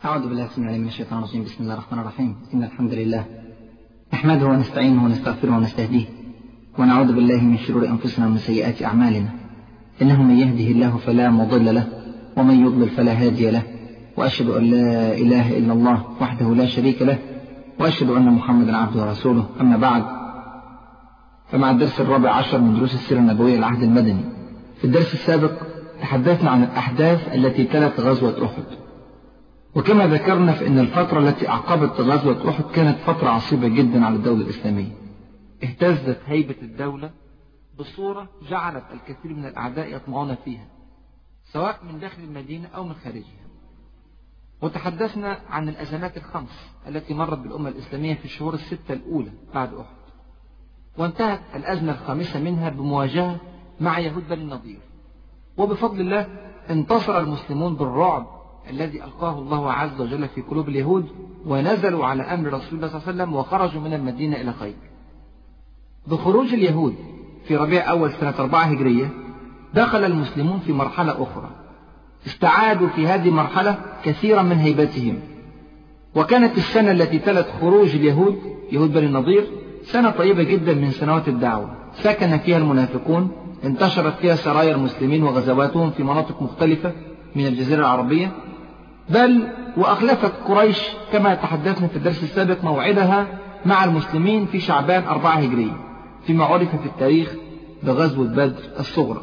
أعوذ بالله السميع العليم من الشيطان الرجيم بسم الله الرحمن الرحيم إن الحمد لله نحمده ونستعينه ونستغفره ونستهديه ونعوذ بالله من شرور أنفسنا ومن سيئات أعمالنا إنه من يهده الله فلا مضل له ومن يضلل فلا هادي له وأشهد أن لا إله إلا الله وحده لا شريك له وأشهد أن محمدا عبده ورسوله أما بعد فمع الدرس الرابع عشر من دروس السيرة النبوية العهد المدني في الدرس السابق تحدثنا عن الأحداث التي تلت غزوة أحد وكما ذكرنا فإن الفترة التي أعقبت غزوة أحد كانت فترة عصيبة جدا على الدولة الإسلامية اهتزت هيبة الدولة بصورة جعلت الكثير من الأعداء يطمعون فيها سواء من داخل المدينة أو من خارجها وتحدثنا عن الأزمات الخمس التي مرت بالأمة الإسلامية في الشهور الستة الأولى بعد أحد وانتهت الأزمة الخامسة منها بمواجهة مع يهود بني النضير وبفضل الله انتصر المسلمون بالرعب الذي ألقاه الله عز وجل في قلوب اليهود ونزلوا على أمر رسول الله صلى الله عليه وسلم وخرجوا من المدينة إلى خيبر بخروج اليهود في ربيع أول سنة أربعة هجرية دخل المسلمون في مرحلة أخرى استعادوا في هذه المرحلة كثيرا من هيبتهم وكانت السنة التي تلت خروج اليهود يهود بني النضير سنة طيبة جدا من سنوات الدعوة سكن فيها المنافقون انتشرت فيها سرايا المسلمين وغزواتهم في مناطق مختلفة من الجزيرة العربية بل وأخلفت قريش كما تحدثنا في الدرس السابق موعدها مع المسلمين في شعبان أربعة هجرية فيما عرف في التاريخ بغزوة بدر الصغرى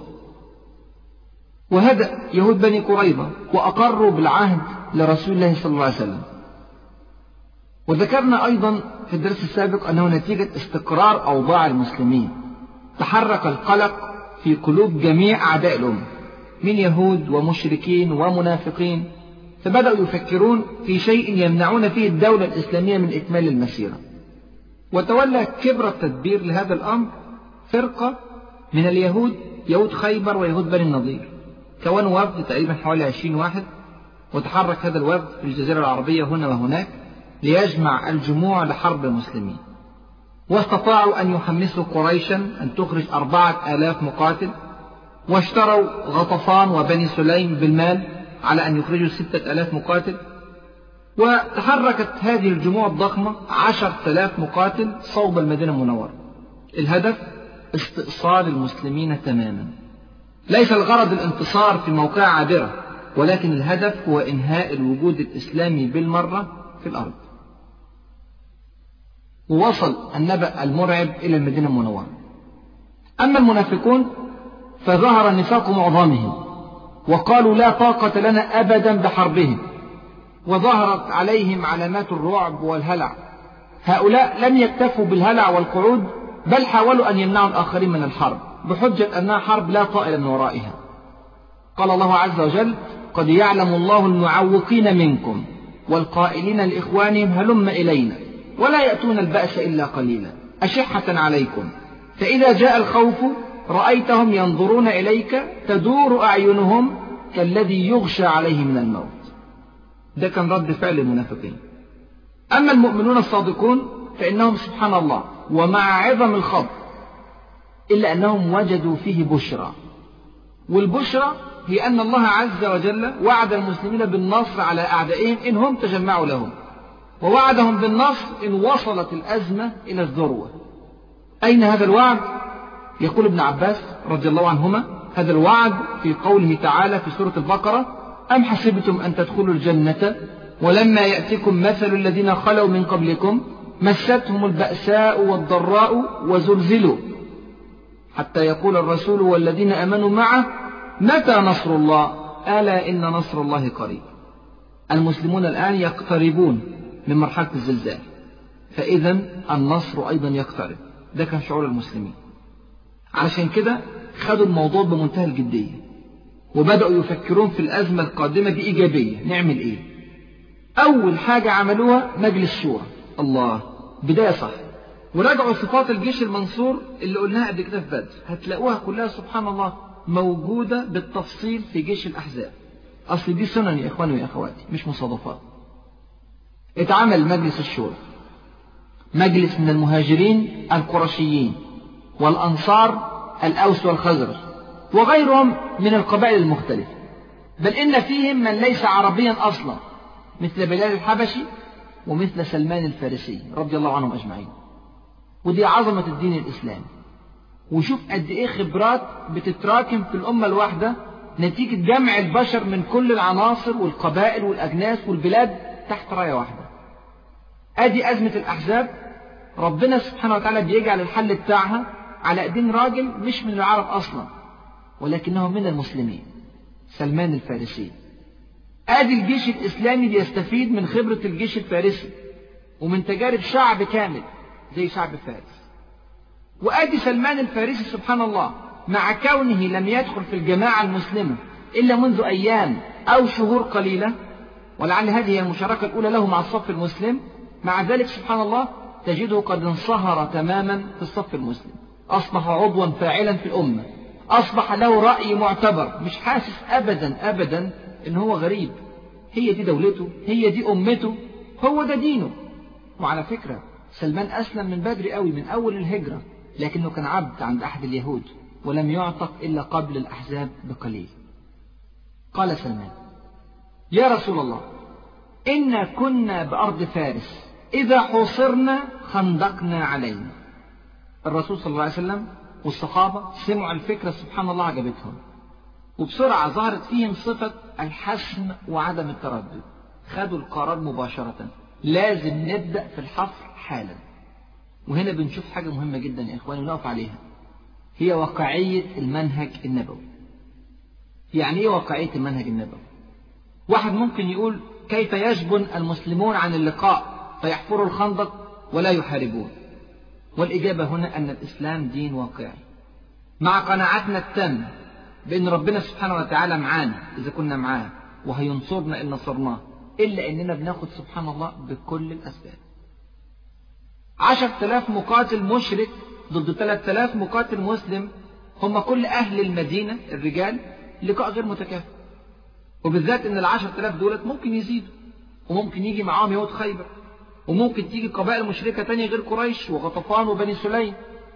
وهدأ يهود بني قريظة وأقروا بالعهد لرسول الله صلى الله عليه وسلم وذكرنا أيضا في الدرس السابق أنه نتيجة استقرار أوضاع المسلمين تحرك القلق في قلوب جميع أعداء الأمة من يهود ومشركين ومنافقين فبدأوا يفكرون في شيء يمنعون فيه الدولة الإسلامية من إكمال المسيرة وتولى كبر التدبير لهذا الأمر فرقة من اليهود يهود خيبر ويهود بني النضير كونوا وفد تقريبا حوالي 20 واحد وتحرك هذا الوفد في الجزيرة العربية هنا وهناك ليجمع الجموع لحرب المسلمين واستطاعوا أن يحمسوا قريشا أن تخرج أربعة آلاف مقاتل واشتروا غطفان وبني سليم بالمال على أن يخرجوا ستة آلاف مقاتل وتحركت هذه الجموع الضخمة عشر آلاف مقاتل صوب المدينة المنورة الهدف استئصال المسلمين تماما ليس الغرض الانتصار في موقع عابرة ولكن الهدف هو إنهاء الوجود الإسلامي بالمرة في الأرض ووصل النبأ المرعب إلى المدينة المنورة أما المنافقون فظهر نفاق معظمهم وقالوا لا طاقة لنا أبدا بحربهم وظهرت عليهم علامات الرعب والهلع هؤلاء لم يكتفوا بالهلع والقعود بل حاولوا أن يمنعوا الآخرين من الحرب بحجة أنها حرب لا طائل من ورائها قال الله عز وجل قد يعلم الله المعوقين منكم والقائلين لإخوانهم هلم إلينا ولا يأتون البأس إلا قليلا أشحة عليكم فإذا جاء الخوف رأيتهم ينظرون إليك تدور أعينهم كالذي يغشى عليه من الموت ده كان رد فعل المنافقين أما المؤمنون الصادقون فإنهم سبحان الله ومع عظم الخطر إلا أنهم وجدوا فيه بشرى والبشرى هي أن الله عز وجل وعد المسلمين بالنصر على أعدائهم إن هم تجمعوا لهم ووعدهم بالنصر إن وصلت الأزمة إلى الذروة أين هذا الوعد؟ يقول ابن عباس رضي الله عنهما هذا الوعد في قوله تعالى في سورة البقرة أم حسبتم أن تدخلوا الجنة ولما يأتكم مثل الذين خلوا من قبلكم مستهم البأساء والضراء وزلزلوا حتى يقول الرسول والذين أمنوا معه متى نصر الله ألا إن نصر الله قريب المسلمون الآن يقتربون من مرحلة الزلزال فإذا النصر أيضا يقترب ده كان شعور المسلمين علشان كده خدوا الموضوع بمنتهى الجدية وبدأوا يفكرون في الأزمة القادمة بإيجابية نعمل إيه أول حاجة عملوها مجلس شورى الله بداية صح وراجعوا صفات الجيش المنصور اللي قلناها قبل كده في بدر هتلاقوها كلها سبحان الله موجودة بالتفصيل في جيش الأحزاب أصل دي سنن يا إخواني ويا أخواتي مش مصادفات اتعمل مجلس الشورى مجلس من المهاجرين القرشيين والأنصار الأوس والخزرج وغيرهم من القبائل المختلفة بل إن فيهم من ليس عربيا أصلا مثل بلال الحبشي ومثل سلمان الفارسي رضي الله عنهم أجمعين ودي عظمة الدين الإسلامي وشوف قد إيه خبرات بتتراكم في الأمة الواحدة نتيجة جمع البشر من كل العناصر والقبائل والأجناس والبلاد تحت راية واحدة أدي أزمة الأحزاب ربنا سبحانه وتعالى بيجعل الحل بتاعها على أيدين راجل مش من العرب أصلا ولكنه من المسلمين سلمان الفارسي ادي الجيش الاسلامي بيستفيد من خبرة الجيش الفارسي ومن تجارب شعب كامل زي شعب فارس وادي سلمان الفارسي سبحان الله مع كونه لم يدخل في الجماعة المسلمة الا منذ ايام او شهور قليلة ولعل هذه هي المشاركة الاولى له مع الصف المسلم مع ذلك سبحان الله تجده قد انصهر تماما في الصف المسلم اصبح عضوا فاعلا في الامة أصبح له رأي معتبر مش حاسس أبدا أبدا إن هو غريب هي دي دولته هي دي أمته هو ده دينه وعلى فكرة سلمان أسلم من بدري قوي من أول الهجرة لكنه كان عبد عند أحد اليهود ولم يعتق إلا قبل الأحزاب بقليل قال سلمان يا رسول الله إنا كنا بأرض فارس إذا حوصرنا خندقنا علينا الرسول صلى الله عليه وسلم والصحابة سمعوا الفكرة سبحان الله عجبتهم وبسرعة ظهرت فيهم صفة الحسم وعدم التردد خدوا القرار مباشرة لازم نبدأ في الحفر حالا وهنا بنشوف حاجة مهمة جدا يا إخواني ونقف عليها هي واقعية المنهج النبوي يعني إيه واقعية المنهج النبوي واحد ممكن يقول كيف يجبن المسلمون عن اللقاء فيحفروا الخندق ولا يحاربون والإجابة هنا أن الإسلام دين واقعي مع قناعتنا التامة بأن ربنا سبحانه وتعالى معانا إذا كنا معاه وهينصرنا إن نصرناه إلا أننا بناخد سبحان الله بكل الأسباب عشر تلاف مقاتل مشرك ضد ثلاث تلاف مقاتل مسلم هم كل أهل المدينة الرجال لقاء غير متكافئ وبالذات أن العشر تلاف دولت ممكن يزيدوا وممكن يجي معاهم يهود خيبر وممكن تيجي قبائل مشركة تانية غير قريش وغطفان وبني سليم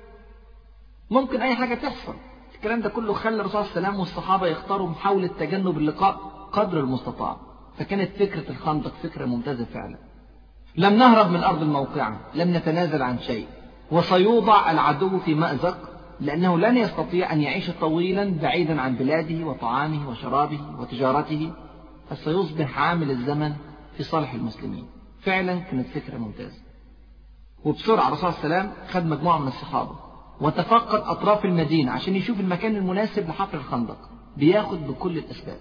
ممكن أي حاجة تحصل الكلام ده كله خلى الرسول صلى الله عليه وسلم والصحابة يختاروا محاولة تجنب اللقاء قدر المستطاع فكانت فكرة الخندق فكرة ممتازة فعلا لم نهرب من أرض الموقعة لم نتنازل عن شيء وسيوضع العدو في مأزق لأنه لن يستطيع أن يعيش طويلا بعيدا عن بلاده وطعامه وشرابه وتجارته فسيصبح عامل الزمن في صالح المسلمين فعلا كانت فكرة ممتازة وبسرعة الرسول صلى الله عليه وسلم خد مجموعة من الصحابة وتفقد أطراف المدينة عشان يشوف المكان المناسب لحفر الخندق بياخد بكل الأسباب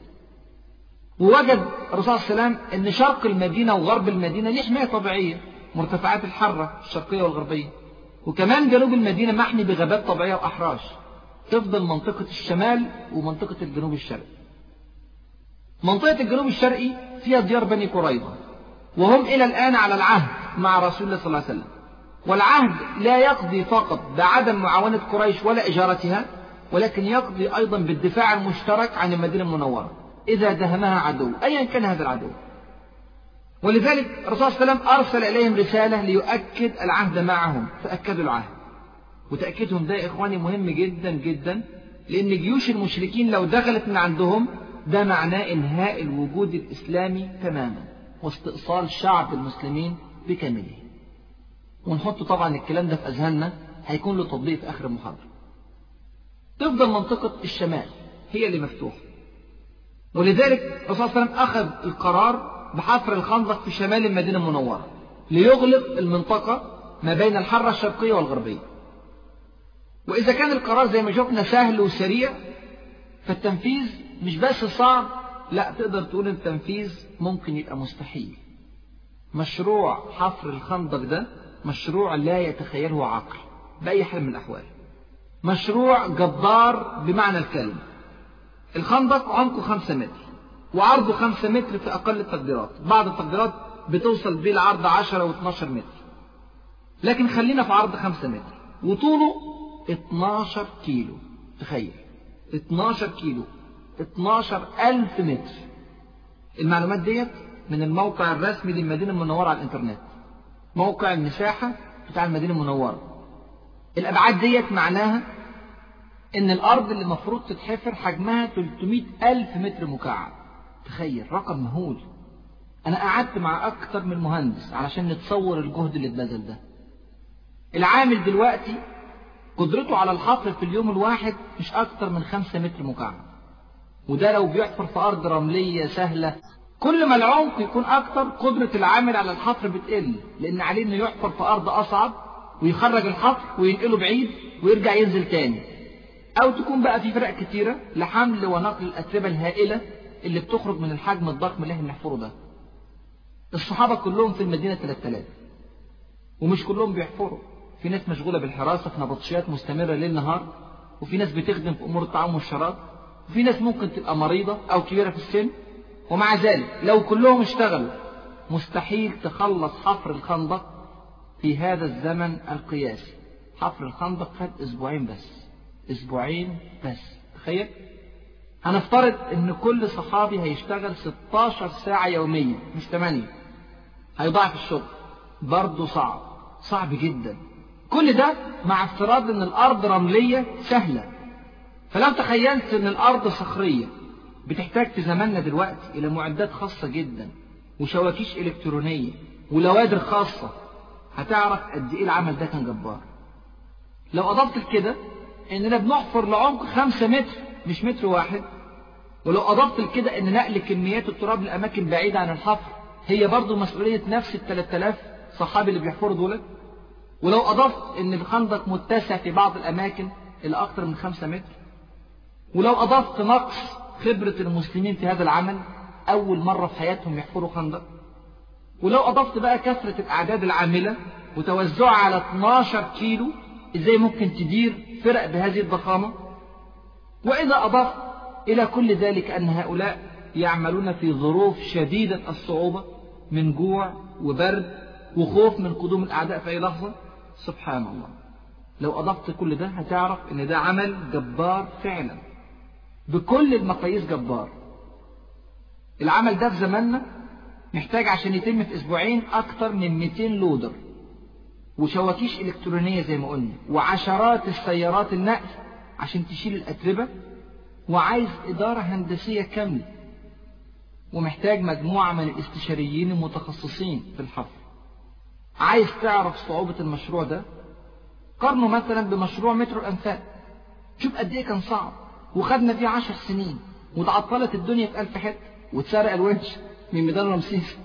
ووجد الرسول صلى الله عليه وسلم أن شرق المدينة وغرب المدينة ليه حماية طبيعية مرتفعات الحرة الشرقية والغربية وكمان جنوب المدينة محمي بغابات طبيعية وأحراش تفضل منطقة الشمال ومنطقة الجنوب الشرقي منطقة الجنوب الشرقي فيها ديار بني قريظة وهم إلى الآن على العهد مع رسول الله صلى الله عليه وسلم والعهد لا يقضي فقط بعدم معاونة قريش ولا إجارتها ولكن يقضي أيضا بالدفاع المشترك عن المدينة المنورة إذا دهمها عدو أيا كان هذا العدو ولذلك الرسول صلى الله عليه وسلم أرسل إليهم رسالة ليؤكد العهد معهم فأكدوا العهد وتأكيدهم ده يا إخواني مهم جدا جدا لأن جيوش المشركين لو دخلت من عندهم ده معناه إنهاء الوجود الإسلامي تماما واستئصال شعب المسلمين بكامله ونحط طبعا الكلام ده في أذهاننا هيكون له تطبيق في آخر المحاضرة تفضل منطقة الشمال هي اللي مفتوحة ولذلك الرسول صلى الله عليه وسلم أخذ القرار بحفر الخندق في شمال المدينة المنورة ليغلق المنطقة ما بين الحرة الشرقية والغربية وإذا كان القرار زي ما شفنا سهل وسريع فالتنفيذ مش بس صعب لا تقدر تقول التنفيذ ممكن يبقى مستحيل مشروع حفر الخندق ده مشروع لا يتخيله عقل بأي حال من الأحوال مشروع جبار بمعنى الكلمة الخندق عمقه خمسة متر وعرضه خمسة متر في أقل التقديرات بعض التقديرات بتوصل بيه العرض عشرة واثناشر متر لكن خلينا في عرض خمسة متر وطوله 12 كيلو تخيل 12 كيلو 12 ألف متر المعلومات ديت من الموقع الرسمي للمدينة المنورة على الإنترنت موقع المساحة بتاع المدينة المنورة الأبعاد ديت معناها إن الأرض اللي المفروض تتحفر حجمها 300 ألف متر مكعب تخيل رقم مهول أنا قعدت مع أكتر من مهندس علشان نتصور الجهد اللي اتبذل ده العامل دلوقتي قدرته على الحفر في اليوم الواحد مش أكتر من خمسة متر مكعب وده لو بيحفر في أرض رملية سهلة كل ما العمق يكون أكتر قدرة العامل على الحفر بتقل لأن عليه إنه يحفر في أرض أصعب ويخرج الحفر وينقله بعيد ويرجع ينزل تاني أو تكون بقى في فرق كتيرة لحمل ونقل الأتربة الهائلة اللي بتخرج من الحجم الضخم اللي احنا بنحفره ده الصحابة كلهم في المدينة 3000 ومش كلهم بيحفروا في ناس مشغولة بالحراسة في نبطشيات مستمرة ليل نهار وفي ناس بتخدم في أمور الطعام والشراب وفي ناس ممكن تبقى مريضة أو كبيرة في السن ومع ذلك لو كلهم اشتغلوا مستحيل تخلص حفر الخندق في هذا الزمن القياسي حفر الخندق خد أسبوعين بس أسبوعين بس تخيل هنفترض ان كل صحابي هيشتغل 16 ساعة يوميا مش 8 هيضاعف الشغل برضه صعب صعب جدا كل ده مع افتراض ان الارض رملية سهلة فلو تخيلت ان الارض صخرية بتحتاج في زماننا دلوقتي الى معدات خاصة جدا وشواكيش الكترونية ولوادر خاصة هتعرف قد ايه العمل ده كان جبار لو اضفت لكده اننا بنحفر لعمق خمسة متر مش متر واحد ولو أضفت لكده أن نقل كميات التراب لأماكن بعيدة عن الحفر هي برضو مسؤولية نفس ال 3000 صحابي اللي بيحفروا دول ولو أضفت أن الخندق متسع في بعض الأماكن إلى أكثر من 5 متر ولو أضفت نقص خبرة المسلمين في هذا العمل أول مرة في حياتهم يحفروا خندق ولو أضفت بقى كثرة الأعداد العاملة وتوزعها على 12 كيلو إزاي ممكن تدير فرق بهذه الضخامة وإذا أضفت إلى كل ذلك أن هؤلاء يعملون في ظروف شديدة الصعوبة من جوع وبرد وخوف من قدوم الأعداء في أي لحظة سبحان الله لو أضفت كل ده هتعرف أن ده عمل جبار فعلا بكل المقاييس جبار العمل ده في زماننا محتاج عشان يتم في أسبوعين أكتر من 200 لودر وشواكيش إلكترونية زي ما قلنا وعشرات السيارات النقل عشان تشيل الأتربة وعايز إدارة هندسية كاملة ومحتاج مجموعة من الاستشاريين المتخصصين في الحفر عايز تعرف صعوبة المشروع ده قارنه مثلا بمشروع مترو الأنفاق شوف قد إيه كان صعب وخدنا فيه عشر سنين وتعطلت الدنيا في ألف حتة واتسرق الونش من ميدان رمسيس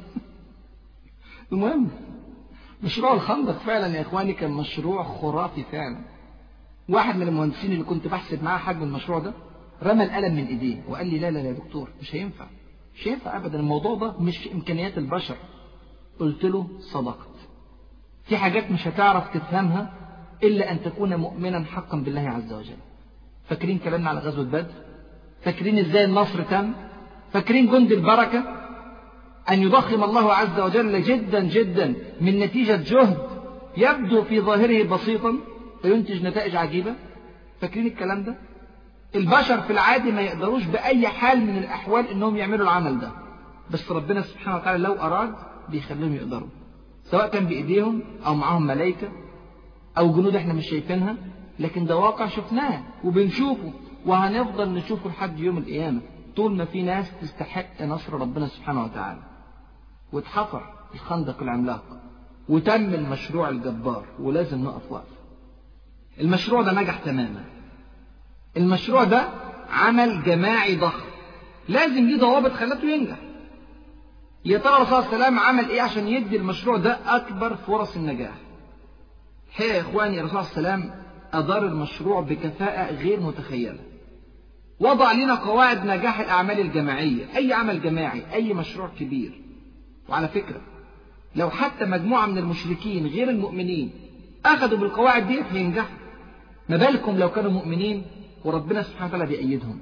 المهم مشروع الخندق فعلا يا إخواني كان مشروع خرافي فعلا واحد من المهندسين اللي كنت بحسب معاه حجم المشروع ده رمى القلم من ايديه وقال لي لا لا يا دكتور مش هينفع مش هينفع ابدا الموضوع ده مش في امكانيات البشر قلت له صدقت في حاجات مش هتعرف تفهمها الا ان تكون مؤمنا حقا بالله عز وجل فاكرين كلامنا على غزوه بدر فاكرين ازاي النصر تم فاكرين جند البركه ان يضخم الله عز وجل جدا جدا من نتيجه جهد يبدو في ظاهره بسيطا فينتج نتائج عجيبه فاكرين الكلام ده البشر في العادي ما يقدروش بأي حال من الأحوال إنهم يعملوا العمل ده بس ربنا سبحانه وتعالى لو أراد بيخليهم يقدروا سواء كان بإيديهم أو معاهم ملائكة أو جنود إحنا مش شايفينها لكن ده واقع شفناه وبنشوفه وهنفضل نشوفه لحد يوم القيامة طول ما في ناس تستحق نصر ربنا سبحانه وتعالى واتحفر الخندق العملاق وتم المشروع الجبار ولازم نقف وقف المشروع ده نجح تماما المشروع ده عمل جماعي ضخم لازم ليه ضوابط خلته ينجح يا ترى الرسول صلى الله عليه وسلم عمل ايه عشان يدي المشروع ده اكبر فرص النجاح الحقيقه يا اخواني الرسول صلى الله عليه وسلم ادار المشروع بكفاءه غير متخيله وضع لنا قواعد نجاح الاعمال الجماعيه اي عمل جماعي اي مشروع كبير وعلى فكره لو حتى مجموعه من المشركين غير المؤمنين اخذوا بالقواعد دي هينجحوا ما بالكم لو كانوا مؤمنين وربنا سبحانه وتعالى بيأيدهم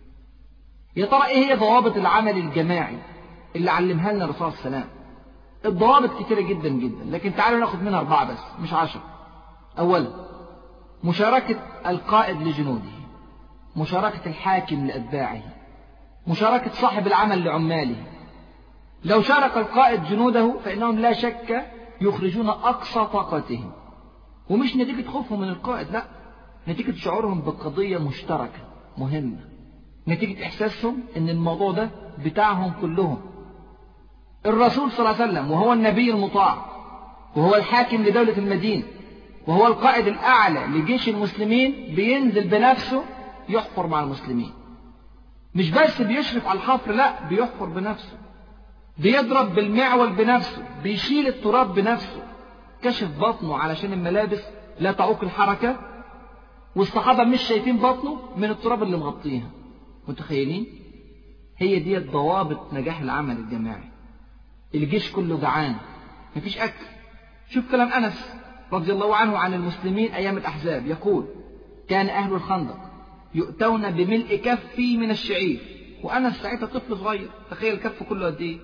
يا ترى ايه هي ضوابط العمل الجماعي اللي علمها لنا الرسول صلى الله عليه وسلم الضوابط كتيرة جدا جدا لكن تعالوا ناخد منها أربعة بس مش عشرة أولا مشاركة القائد لجنوده مشاركة الحاكم لأتباعه مشاركة صاحب العمل لعماله لو شارك القائد جنوده فإنهم لا شك يخرجون أقصى طاقتهم ومش نتيجة خوفهم من القائد لا نتيجة شعورهم بقضية مشتركة مهمة نتيجة إحساسهم إن الموضوع ده بتاعهم كلهم الرسول صلى الله عليه وسلم وهو النبي المطاع وهو الحاكم لدولة المدينة وهو القائد الأعلى لجيش المسلمين بينزل بنفسه يحفر مع المسلمين مش بس بيشرف على الحفر لا بيحفر بنفسه بيضرب بالمعول بنفسه بيشيل التراب بنفسه كشف بطنه علشان الملابس لا تعوق الحركة والصحابة مش شايفين بطنه من التراب اللي مغطيها متخيلين هي دي ضوابط نجاح العمل الجماعي الجيش كله جعان مفيش أكل شوف كلام أنس رضي الله عنه عن المسلمين أيام الأحزاب يقول كان أهل الخندق يؤتون بملء كفي من الشعير وأنا ساعتها طفل صغير تخيل الكف كله قد إيه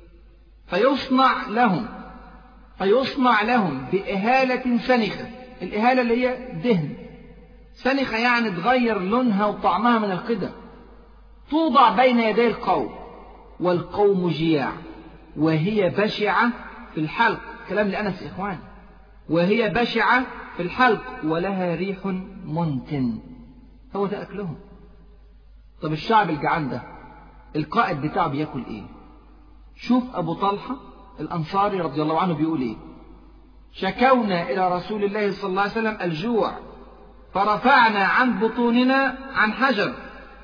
فيصنع لهم فيصنع لهم بإهالة سنخة الإهالة اللي هي دهن سنخة يعني تغير لونها وطعمها من القدم توضع بين يدي القوم والقوم جياع وهي بشعة في الحلق كلام لأنس إخوان وهي بشعة في الحلق ولها ريح منتن هو ده أكلهم طب الشعب الجعان ده القائد بتاعه بياكل ايه شوف أبو طلحة الأنصاري رضي الله عنه بيقول ايه شكونا إلى رسول الله صلى الله عليه وسلم الجوع فرفعنا عن بطوننا عن حجر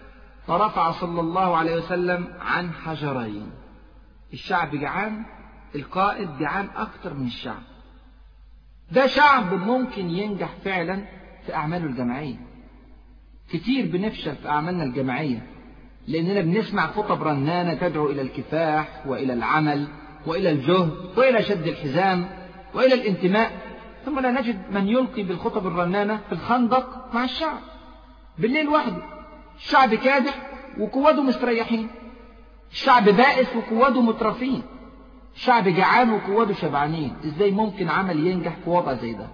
فرفع صلى الله عليه وسلم عن حجرين الشعب جعان القائد جعان أكتر من الشعب ده شعب ممكن ينجح فعلا في أعماله الجماعية كتير بنفشل في أعمالنا الجماعية لأننا بنسمع خطب رنانة تدعو إلى الكفاح وإلى العمل وإلى الجهد وإلى شد الحزام وإلى الانتماء ثم لا نجد من يلقي بالخطب الرنانة في الخندق مع الشعب بالليل وحده الشعب كادح وقواده مستريحين الشعب بائس وقواده مترفين الشعب جعان وقواده شبعانين ازاي ممكن عمل ينجح في وضع زي ده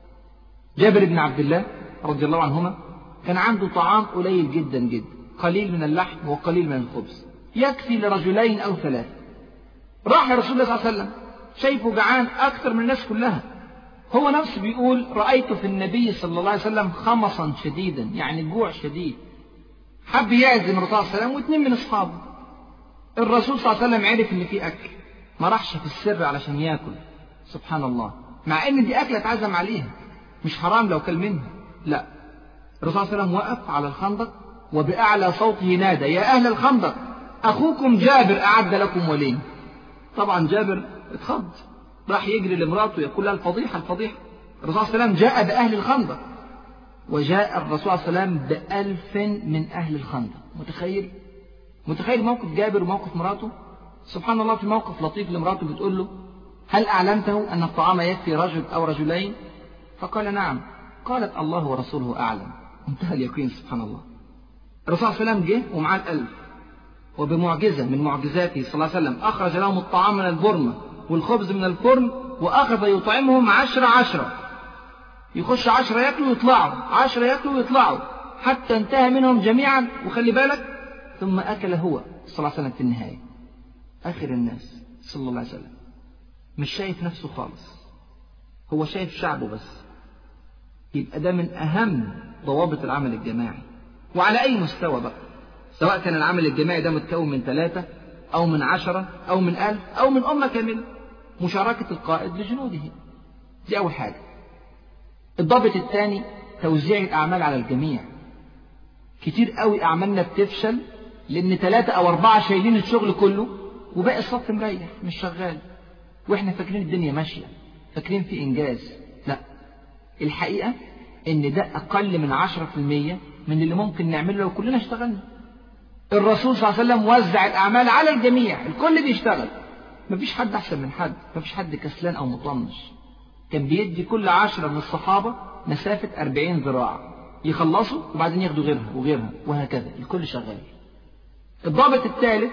جابر بن عبد الله رضي الله عنهما كان عنده طعام قليل جدا جدا قليل من اللحم وقليل من الخبز يكفي لرجلين أو ثلاثة راح رسول الله صلى الله عليه وسلم شايفه جعان أكثر من الناس كلها هو نفسه بيقول رأيت في النبي صلى الله عليه وسلم خمصا شديدا يعني جوع شديد حب يعزم الرسول صلى الله عليه وسلم واثنين من أصحابه الرسول صلى الله عليه وسلم عرف إن في أكل ما راحش في السر علشان ياكل سبحان الله مع إن دي أكلة اتعزم عليها مش حرام لو كل منها لا الرسول صلى الله عليه وسلم وقف على الخندق وبأعلى صوته نادى يا أهل الخندق أخوكم جابر أعد لكم وليم طبعا جابر اتخض راح يجري لمراته يقول لها الفضيحة الفضيحة الرسول صلى الله عليه وسلم جاء بأهل الخندق وجاء الرسول صلى الله عليه وسلم بألف من أهل الخندق متخيل متخيل موقف جابر وموقف مراته سبحان الله في موقف لطيف لمراته بتقول له هل أعلمته أن الطعام يكفي رجل أو رجلين فقال نعم قالت الله ورسوله أعلم انتهى اليقين سبحان الله الرسول صلى الله عليه وسلم جه ومعاه الألف وبمعجزة من معجزاته صلى الله عليه وسلم أخرج لهم الطعام من البرمة والخبز من الفرن وأخذ يطعمهم عشرة عشرة يخش عشرة ياكلوا ويطلعوا عشرة ياكلوا ويطلعوا حتى انتهى منهم جميعا وخلي بالك ثم أكل هو صلى الله عليه وسلم في النهاية آخر الناس صلى الله عليه وسلم مش شايف نفسه خالص هو شايف شعبه بس يبقى ده من أهم ضوابط العمل الجماعي وعلى أي مستوى بقى سواء كان العمل الجماعي ده متكون من ثلاثة أو من عشرة أو من ألف أو من أمة كاملة مشاركة القائد لجنوده دي أول حاجة الضابط الثاني توزيع الأعمال على الجميع كتير قوي أعمالنا بتفشل لأن ثلاثة أو أربعة شايلين الشغل كله وباقي الصف مريح مش شغال وإحنا فاكرين الدنيا ماشية فاكرين في إنجاز لا الحقيقة إن ده أقل من عشرة في المية من اللي ممكن نعمله لو كلنا اشتغلنا الرسول صلى الله عليه وسلم وزع الأعمال على الجميع الكل بيشتغل مفيش حد أحسن من حد مفيش حد كسلان أو مطنش كان بيدي كل عشرة من الصحابة مسافة أربعين ذراع يخلصوا وبعدين ياخدوا غيرها وغيرها وهكذا الكل شغال الضابط الثالث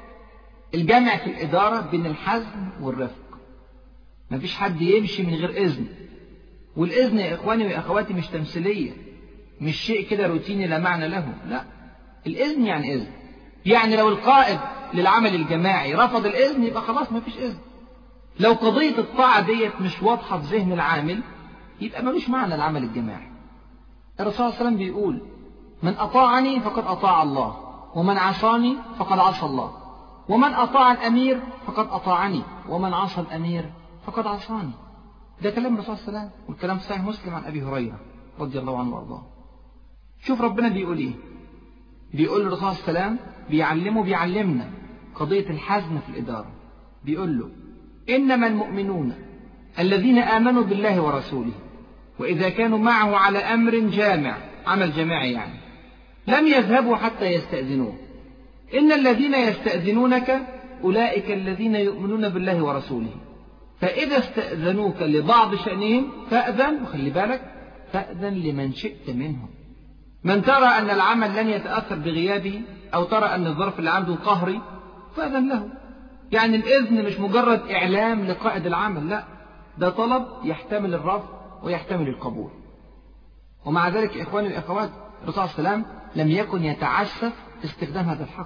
الجامع في الإدارة بين الحزم والرفق مفيش حد يمشي من غير إذن والإذن يا إخواني وأخواتي مش تمثيلية مش شيء كده روتيني لا معنى له لا الإذن يعني إذن يعني لو القائد للعمل الجماعي رفض الإذن يبقى خلاص ما فيش إذن لو قضية الطاعة ديت مش واضحة في ذهن العامل يبقى ملوش معنى العمل الجماعي الرسول صلى الله عليه وسلم بيقول من أطاعني فقد أطاع الله ومن عصاني فقد عصى الله ومن أطاع الأمير فقد أطاعني ومن عصى الأمير فقد عصاني ده كلام الرسول صلى الله عليه وسلم والكلام صحيح مسلم عن أبي هريرة رضي الله عنه وأرضاه شوف ربنا بيقول إيه بيقول الرسول صلى الله عليه وسلم بيعلمه بيعلمنا قضية الحزم في الإدارة بيقول له إنما المؤمنون الذين آمنوا بالله ورسوله وإذا كانوا معه على أمر جامع عمل جماعي يعني لم يذهبوا حتى يستأذنوه إن الذين يستأذنونك أولئك الذين يؤمنون بالله ورسوله فإذا استأذنوك لبعض شأنهم فأذن وخلي بالك فأذن لمن شئت منهم من ترى أن العمل لن يتأثر بغيابه أو ترى أن الظرف اللي عنده قهري فأذن له يعني الإذن مش مجرد إعلام لقائد العمل لا ده طلب يحتمل الرفض ويحتمل القبول ومع ذلك إخواني الأخوات الرسول صلى الله عليه وسلم لم يكن يتعسف في استخدام هذا الحق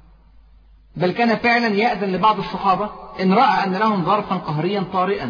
بل كان فعلا يأذن لبعض الصحابة إن رأى أن لهم ظرفا قهريا طارئا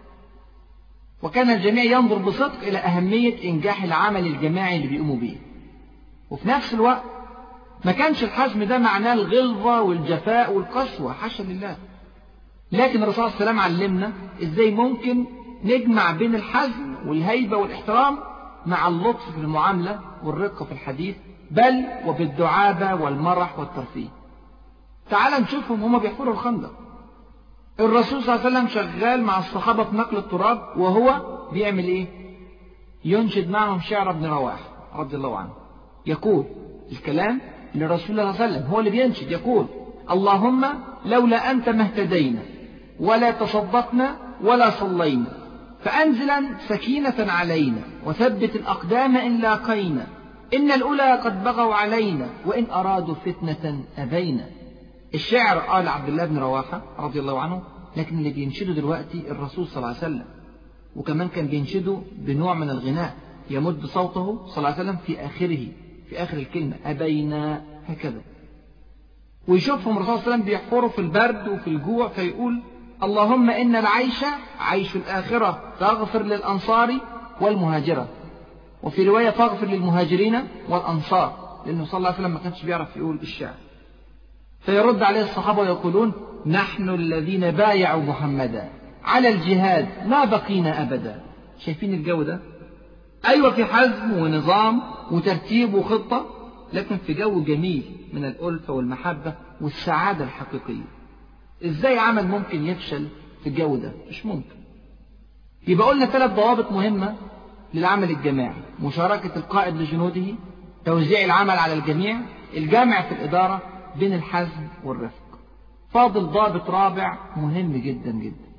وكان الجميع ينظر بصدق إلى أهمية إنجاح العمل الجماعي اللي بيقوموا به وفي نفس الوقت ما كانش الحزم ده معناه الغلظة والجفاء والقسوة حاشا لله لكن الرسول صلى الله عليه وسلم علمنا ازاي ممكن نجمع بين الحزم والهيبة والاحترام مع اللطف في المعاملة والرقة في الحديث بل وبالدعابة والمرح والترفيه تعال نشوفهم هما بيحفروا الخندق الرسول صلى الله عليه وسلم شغال مع الصحابة في نقل التراب وهو بيعمل ايه ينشد معهم شعر ابن رواح رضي الله عنه يقول الكلام لرسول الله صلى الله عليه وسلم هو اللي بينشد يقول اللهم لولا أنت ما اهتدينا ولا تصدقنا ولا صلينا فأنزلا سكينة علينا وثبت الأقدام إن لاقينا إن الأولى قد بغوا علينا وإن أرادوا فتنة أبينا الشعر قال عبد الله بن رواحة رضي الله عنه لكن اللي بينشده دلوقتي الرسول صلى الله عليه وسلم وكمان كان بينشده بنوع من الغناء يمد صوته صلى الله عليه وسلم في آخره في آخر الكلمة أبينا هكذا ويشوفهم الرسول صلى الله عليه وسلم بيحفروا في البرد وفي الجوع فيقول اللهم إن العيش عيش الآخرة فاغفر للأنصار والمهاجرة وفي رواية فاغفر للمهاجرين والأنصار لأنه صلى الله عليه وسلم ما كانش بيعرف يقول الشعر فيرد عليه الصحابة ويقولون نحن الذين بايعوا محمدا على الجهاد ما بقينا أبدا شايفين الجو ده أيوة في حزم ونظام وترتيب وخطة لكن في جو جميل من الألفة والمحبة والسعادة الحقيقية إزاي عمل ممكن يفشل في الجو ده مش ممكن يبقى قلنا ثلاث ضوابط مهمة للعمل الجماعي مشاركة القائد لجنوده توزيع العمل على الجميع الجامع في الإدارة بين الحزم والرفق فاضل ضابط رابع مهم جدا جدا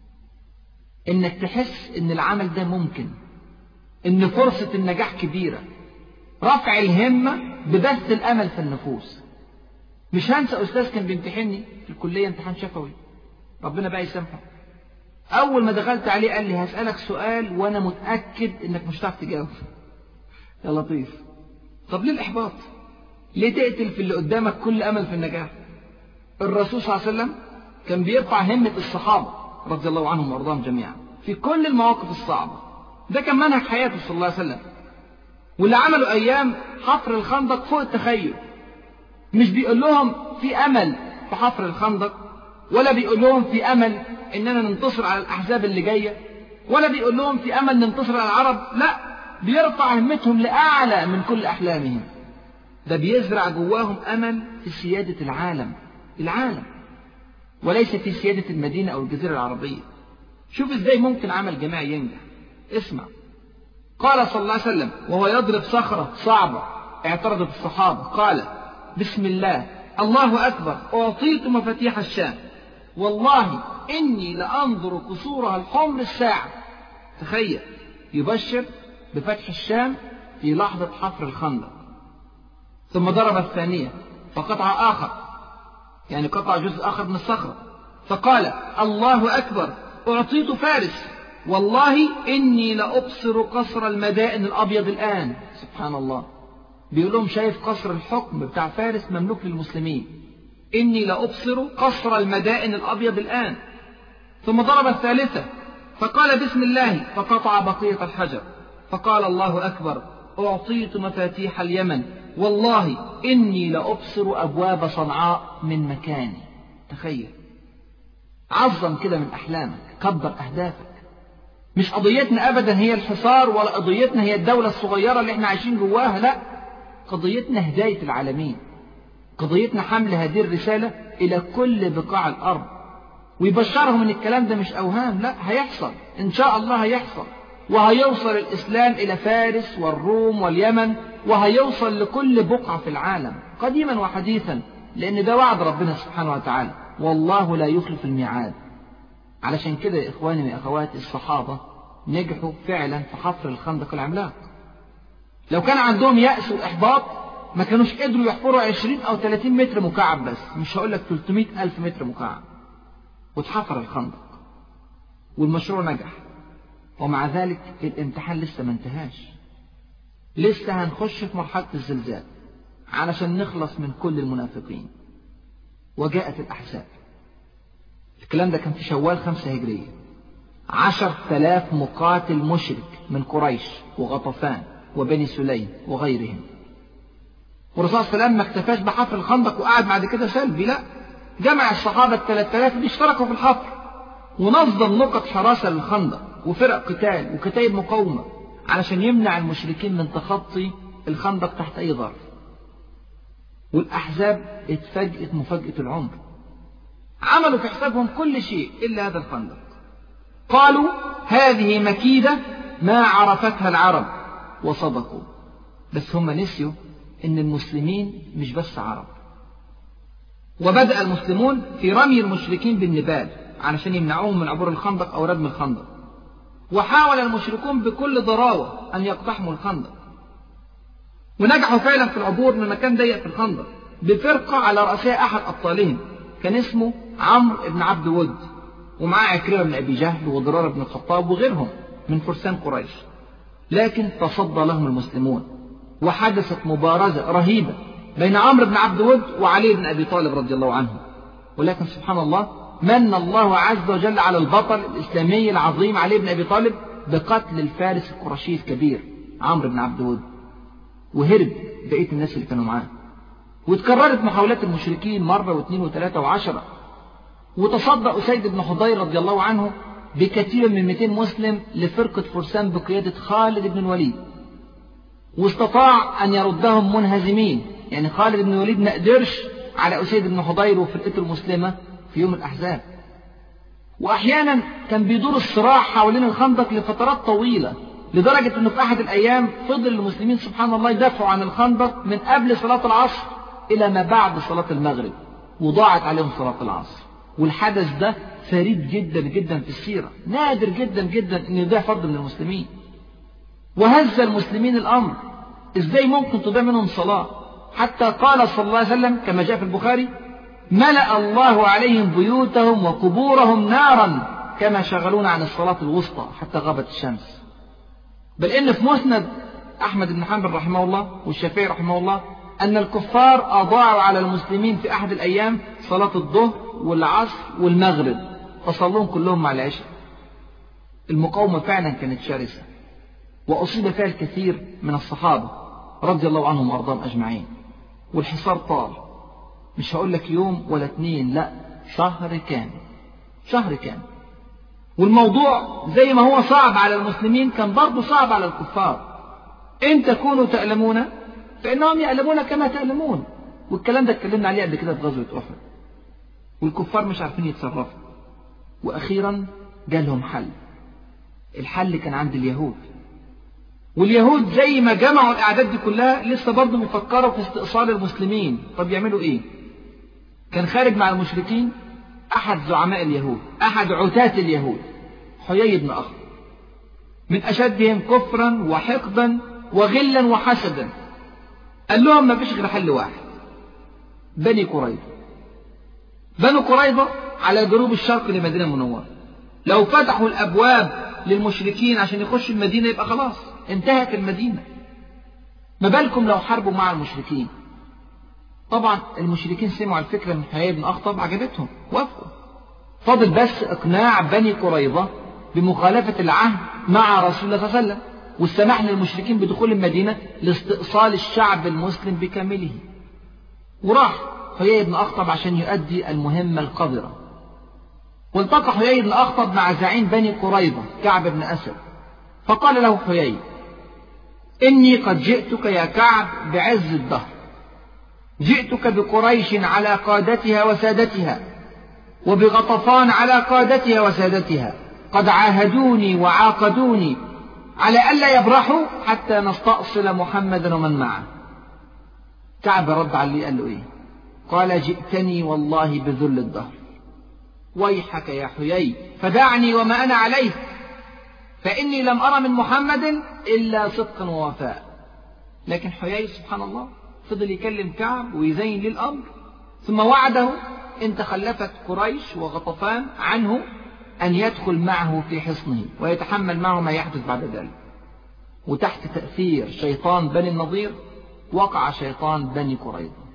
انك تحس ان العمل ده ممكن ان فرصة النجاح كبيرة رفع الهمة ببث الامل في النفوس مش هنسى استاذ كان بيمتحني في الكلية امتحان شفوي ربنا بقى يسامحه اول ما دخلت عليه قال لي هسألك سؤال وانا متأكد انك مش هتعرف تجاوب يا لطيف طب ليه الاحباط ليه تقتل في اللي قدامك كل امل في النجاح الرسول صلى الله عليه وسلم كان بيرفع همة الصحابة رضي الله عنهم وارضاهم جميعا في كل المواقف الصعبة ده كان منهج حياته صلى الله عليه وسلم واللي عملوا ايام حفر الخندق فوق التخيل مش بيقول لهم في امل في حفر الخندق ولا بيقول لهم في امل اننا ننتصر على الاحزاب اللي جايه ولا بيقول لهم في امل ننتصر على العرب لا بيرفع همتهم لاعلى من كل احلامهم ده بيزرع جواهم امل في سياده العالم العالم وليس في سياده المدينه او الجزيره العربيه شوف ازاي ممكن عمل جماعي ينجح اسمع قال صلى الله عليه وسلم وهو يضرب صخره صعبه اعترضت الصحابه قال بسم الله الله اكبر اعطيت مفاتيح الشام والله اني لانظر قصورها الحمر الساعه تخيل يبشر بفتح الشام في لحظه حفر الخندق ثم ضرب الثانية فقطع آخر يعني قطع جزء آخر من الصخرة فقال الله أكبر أعطيت فارس والله إني لأبصر قصر المدائن الأبيض الآن سبحان الله بيقول لهم شايف قصر الحكم بتاع فارس مملوك للمسلمين إني لأبصر قصر المدائن الأبيض الآن ثم ضرب الثالثة فقال بسم الله فقطع بقية الحجر فقال الله أكبر أعطيت مفاتيح اليمن والله إني لأبصر أبواب صنعاء من مكاني تخيل عظم كده من أحلامك كبر أهدافك مش قضيتنا أبدا هي الحصار ولا قضيتنا هي الدولة الصغيرة اللي احنا عايشين جواها لا قضيتنا هداية العالمين قضيتنا حمل هذه الرسالة إلى كل بقاع الأرض ويبشرهم ان الكلام ده مش أوهام لا هيحصل إن شاء الله هيحصل وهيوصل الإسلام إلى فارس والروم واليمن وهيوصل لكل بقعة في العالم قديما وحديثا لأن ده وعد ربنا سبحانه وتعالى والله لا يخلف الميعاد علشان كده يا إخواني وأخواتي الصحابة نجحوا فعلا في حفر الخندق العملاق لو كان عندهم يأس وإحباط ما كانوش قدروا يحفروا 20 أو 30 متر مكعب بس مش هقول لك 300 ألف متر مكعب واتحفر الخندق والمشروع نجح ومع ذلك الامتحان لسه ما انتهاش لسه هنخش في مرحلة الزلزال علشان نخلص من كل المنافقين وجاءت الأحزاب الكلام ده كان في شوال خمسة هجرية عشر تلاف مقاتل مشرك من قريش وغطفان وبني سليم وغيرهم والرسول صلى الله عليه وسلم ما اكتفاش بحفر الخندق وقعد بعد كده سلبي لا جمع الصحابة الثلاث آلاف اللي اشتركوا في الحفر ونظم نقط حراسة للخندق وفرق قتال وكتائب مقاومة علشان يمنع المشركين من تخطي الخندق تحت أي ظرف والأحزاب اتفاجئت مفاجأة العمر عملوا في حسابهم كل شيء إلا هذا الخندق قالوا هذه مكيدة ما عرفتها العرب وصدقوا بس هم نسيوا ان المسلمين مش بس عرب وبدأ المسلمون في رمي المشركين بالنبال علشان يمنعوهم من عبور الخندق أو ردم الخندق وحاول المشركون بكل ضراوة أن يقتحموا الخندق ونجحوا فعلا في العبور من مكان ضيق في الخندق بفرقة على رأسها أحد أبطالهم كان اسمه عمرو بن عبد ود ومعاه عكرمة بن أبي جهل وضرار بن الخطاب وغيرهم من فرسان قريش لكن تصدى لهم المسلمون وحدثت مبارزة رهيبة بين عمرو بن عبد ود وعلي بن أبي طالب رضي الله عنه ولكن سبحان الله من الله عز وجل على البطل الإسلامي العظيم علي بن أبي طالب بقتل الفارس القرشي الكبير عمرو بن عبد ود وهرب بقية الناس اللي كانوا معاه وتكررت محاولات المشركين مرة واثنين وثلاثة وعشرة وتصدى أسيد بن حضير رضي الله عنه بكثير من 200 مسلم لفرقة فرسان بقيادة خالد بن الوليد واستطاع أن يردهم منهزمين يعني خالد بن الوليد ما قدرش على أسيد بن حضير وفرقته المسلمة في يوم الأحزاب وأحيانا كان بيدور الصراع حوالين الخندق لفترات طويلة لدرجة أنه في أحد الأيام فضل المسلمين سبحان الله يدافعوا عن الخندق من قبل صلاة العصر إلى ما بعد صلاة المغرب وضاعت عليهم صلاة العصر والحدث ده فريد جدا جدا في السيرة نادر جدا جدا أن يضيع فرد من المسلمين وهز المسلمين الأمر إزاي ممكن تضيع منهم صلاة حتى قال صلى الله عليه وسلم كما جاء في البخاري ملأ الله عليهم بيوتهم وقبورهم نارا كما شغلونا عن الصلاة الوسطى حتى غابت الشمس بل إن في مسند أحمد بن حنبل رحمه الله والشافعي رحمه الله أن الكفار أضاعوا على المسلمين في أحد الأيام صلاة الظهر والعصر والمغرب فصلوهم كلهم مع العشاء المقاومة فعلا كانت شرسة وأصيب فيها الكثير من الصحابة رضي الله عنهم وأرضاهم أجمعين والحصار طال مش هقول لك يوم ولا اتنين لا شهر كامل شهر كامل والموضوع زي ما هو صعب على المسلمين كان برضه صعب على الكفار إن تكونوا تألمون فإنهم يألمون كما تألمون والكلام ده اتكلمنا عليه قبل كده في غزوة أحد والكفار مش عارفين يتصرفوا وأخيرا جالهم حل الحل كان عند اليهود واليهود زي ما جمعوا الأعداد دي كلها لسه برضه بيفكروا في استئصال المسلمين طب يعملوا إيه؟ كان خارج مع المشركين أحد زعماء اليهود أحد عتاة اليهود حيي بن أخر من أشدهم كفرا وحقدا وغلا وحسدا قال لهم ما فيش غير حل واحد بني قريظة بنو قريظة على جنوب الشرق لمدينة المنورة لو فتحوا الأبواب للمشركين عشان يخشوا المدينة يبقى خلاص انتهت المدينة ما بالكم لو حاربوا مع المشركين طبعا المشركين سمعوا الفكرة من حيي بن أخطب عجبتهم وافقوا فاضل بس إقناع بني قريظة بمخالفة العهد مع رسول الله صلى الله عليه وسلم والسماح للمشركين بدخول المدينة لاستئصال الشعب المسلم بكامله وراح حيي بن أخطب عشان يؤدي المهمة القذرة والتقى حيي بن أخطب مع زعيم بني قريظة كعب بن أسد فقال له حيي إني قد جئتك يا كعب بعز الدهر جئتك بقريش على قادتها وسادتها وبغطفان على قادتها وسادتها قد عاهدوني وعاقدوني على ألا يبرحوا حتى نستأصل محمدا ومن معه كعب رد عليه قال له إيه قال جئتني والله بذل الدهر ويحك يا حيي فدعني وما أنا عليه فإني لم أرى من محمد إلا صدقا ووفاء لكن حيي سبحان الله فضل يكلم كعب ويزين ليه الأمر ثم وعده إن تخلفت قريش وغطفان عنه أن يدخل معه في حصنه ويتحمل معه ما يحدث بعد ذلك وتحت تأثير شيطان بني النضير وقع شيطان بني قريظة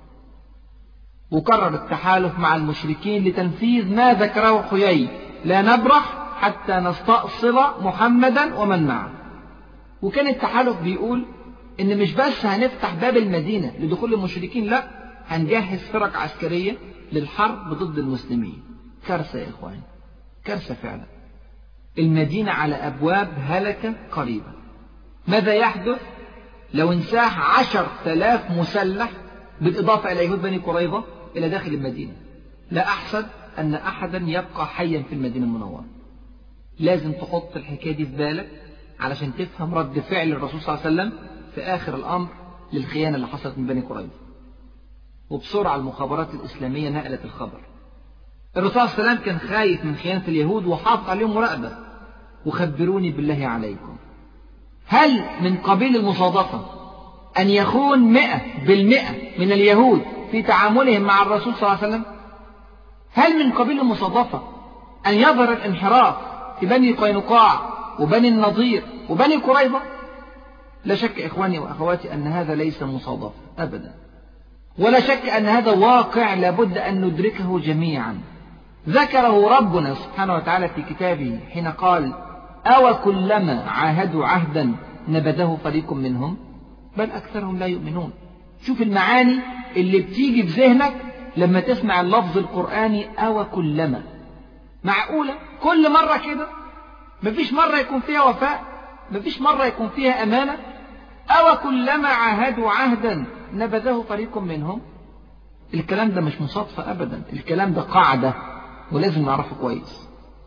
وكرر التحالف مع المشركين لتنفيذ ما ذكره حيي لا نبرح حتى نستأصل محمدا ومن معه وكان التحالف بيقول ان مش بس هنفتح باب المدينة لدخول المشركين لا هنجهز فرق عسكرية للحرب ضد المسلمين كارثة يا اخوان كارثة فعلا المدينة على ابواب هلكة قريبة ماذا يحدث لو انساح عشر تلاف مسلح بالإضافة إلى يهود بني قريظة إلى داخل المدينة لا أحسن أن أحدا يبقى حيا في المدينة المنورة لازم تحط الحكاية دي في بالك علشان تفهم رد فعل الرسول صلى الله عليه وسلم في آخر الأمر للخيانة اللي حصلت من بني قريظة وبسرعة المخابرات الإسلامية نقلت الخبر الرسول صلى الله عليه وسلم كان خايف من خيانة اليهود وحاط عليهم مراقبة وخبروني بالله عليكم هل من قبيل المصادفة أن يخون مئة بالمئة من اليهود في تعاملهم مع الرسول صلى الله عليه وسلم هل من قبيل المصادفة أن يظهر الانحراف في بني قينقاع وبني النضير وبني قريظة لا شك إخواني وأخواتي أن هذا ليس مصادفة أبدا ولا شك أن هذا واقع لابد أن ندركه جميعا ذكره ربنا سبحانه وتعالى في كتابه حين قال أو كلما عاهدوا عهدا نبذه فريق منهم بل أكثرهم لا يؤمنون شوف المعاني اللي بتيجي في ذهنك لما تسمع اللفظ القرآني أو كلما معقولة كل مرة كده مفيش مرة يكون فيها وفاء مفيش مرة يكون فيها أمانة أو كلما عاهدوا عهدا نبذه فريق منهم الكلام ده مش مصادفة أبدا الكلام ده قاعدة ولازم نعرفه كويس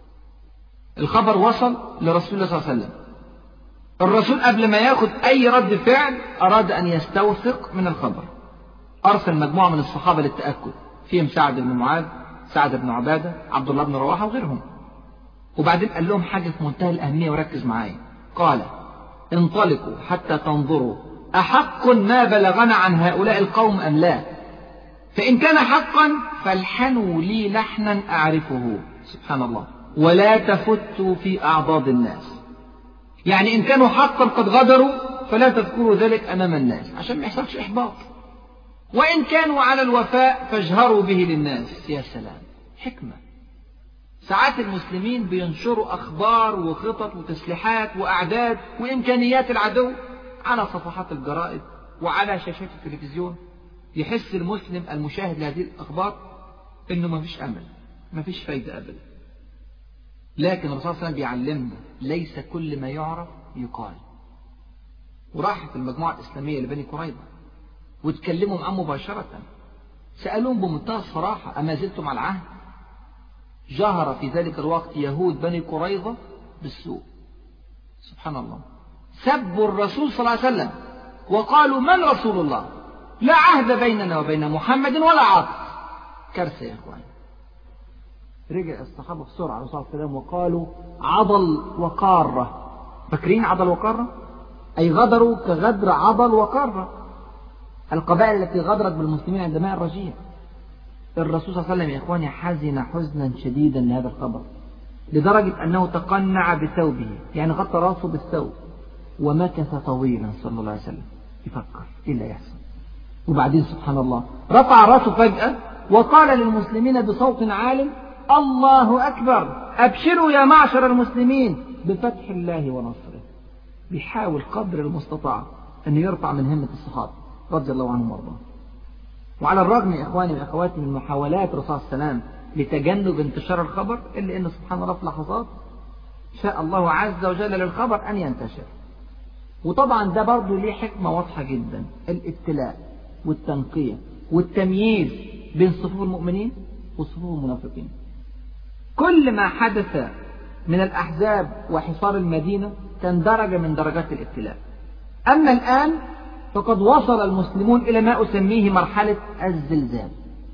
الخبر وصل لرسول الله صلى الله عليه وسلم الرسول قبل ما ياخد أي رد فعل أراد أن يستوثق من الخبر أرسل مجموعة من الصحابة للتأكد فيهم سعد بن معاذ سعد بن عبادة عبد الله بن رواحة وغيرهم وبعدين قال لهم حاجة في منتهى الأهمية وركز معايا قال انطلقوا حتى تنظروا أحق ما بلغنا عن هؤلاء القوم أم لا فإن كان حقا فالحنوا لي لحنا أعرفه سبحان الله ولا تفتوا في أعضاد الناس يعني إن كانوا حقا قد غدروا فلا تذكروا ذلك أمام الناس عشان ما يحصلش إحباط وإن كانوا على الوفاء فاجهروا به للناس يا سلام حكمة ساعات المسلمين بينشروا أخبار وخطط وتسليحات وأعداد وإمكانيات العدو على صفحات الجرائد وعلى شاشات التلفزيون يحس المسلم المشاهد لهذه الأخبار إنه ما فيش أمل ما فيش فايدة أبدا لكن الرسول صلى الله عليه وسلم بيعلمنا ليس كل ما يعرف يقال وراحت المجموعة الإسلامية لبني قريظة وتكلموا معاه مباشرة سألوهم بمنتهى الصراحة أما زلتم على العهد جهر في ذلك الوقت يهود بني قريظة بالسوء سبحان الله سبوا الرسول صلى الله عليه وسلم وقالوا من رسول الله لا عهد بيننا وبين محمد ولا عاطف كارثة يا إخوان رجع الصحابة بسرعة عليه الصلاة والسلام وقالوا عضل وقارة فاكرين عضل وقارة أي غدروا كغدر عضل وقارة القبائل التي غدرت بالمسلمين عند ماء الرجيع الرسول صلى الله عليه وسلم يا إخواني حزن حزنا شديدا لهذا الخبر لدرجة أنه تقنع بثوبه يعني غطى راسه بالثوب ومكث طويلا صلى الله عليه وسلم يفكر إيه اللي يحصل وبعدين سبحان الله رفع راسه فجأة وقال للمسلمين بصوت عال الله أكبر أبشروا يا معشر المسلمين بفتح الله ونصره بيحاول قدر المستطاع أن يرفع من همة الصحابة رضي الله عنهم وارضاهم وعلى الرغم يا إخواني وأخواتي من محاولات الرسول صلى الله عليه وسلم لتجنب انتشار الخبر إلا أن سبحان الله في لحظات شاء الله عز وجل للخبر أن ينتشر وطبعا ده برضه ليه حكمة واضحة جدا الابتلاء والتنقية والتمييز بين صفوف المؤمنين وصفوف المنافقين كل ما حدث من الأحزاب وحصار المدينة كان درجة من درجات الابتلاء أما الآن فقد وصل المسلمون إلى ما أسميه مرحلة الزلزال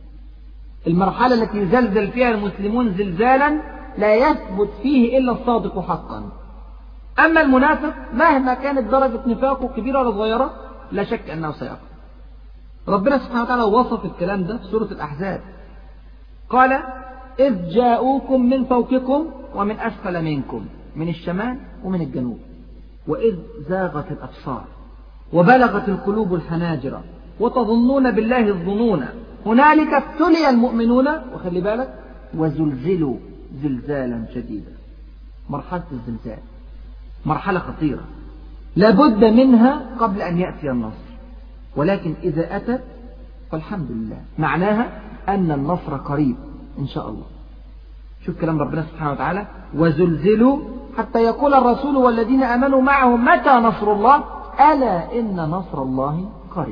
المرحلة التي يزلزل فيها المسلمون زلزالا لا يثبت فيه إلا الصادق حقا أما المنافق مهما كانت درجة نفاقه كبيرة ولا صغيرة لا شك أنه سيقع ربنا سبحانه وتعالى وصف الكلام ده في سورة الأحزاب قال إذ جاءوكم من فوقكم ومن أسفل منكم من الشمال ومن الجنوب وإذ زاغت الأبصار وبلغت القلوب الحناجر وتظنون بالله الظنون هنالك ابتلي المؤمنون وخلي بالك وزلزلوا زلزالا شديدا مرحلة الزلزال مرحلة خطيرة لابد منها قبل أن يأتي النصر ولكن إذا أتت فالحمد لله معناها أن النصر قريب إن شاء الله شوف كلام ربنا سبحانه وتعالى وزلزلوا حتى يقول الرسول والذين آمنوا معه متى نصر الله ألا إن نصر الله قريب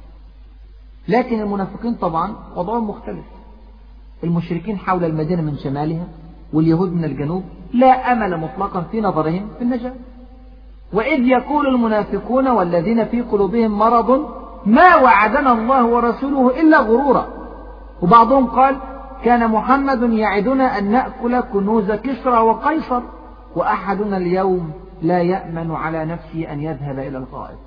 لكن المنافقين طبعا وضعهم مختلف المشركين حول المدينة من شمالها واليهود من الجنوب لا أمل مطلقا في نظرهم في النجاة وإذ يقول المنافقون والذين في قلوبهم مرض ما وعدنا الله ورسوله إلا غرورا وبعضهم قال كان محمد يعدنا أن نأكل كنوز كسرى وقيصر وأحدنا اليوم لا يأمن على نفسه أن يذهب إلى الغائط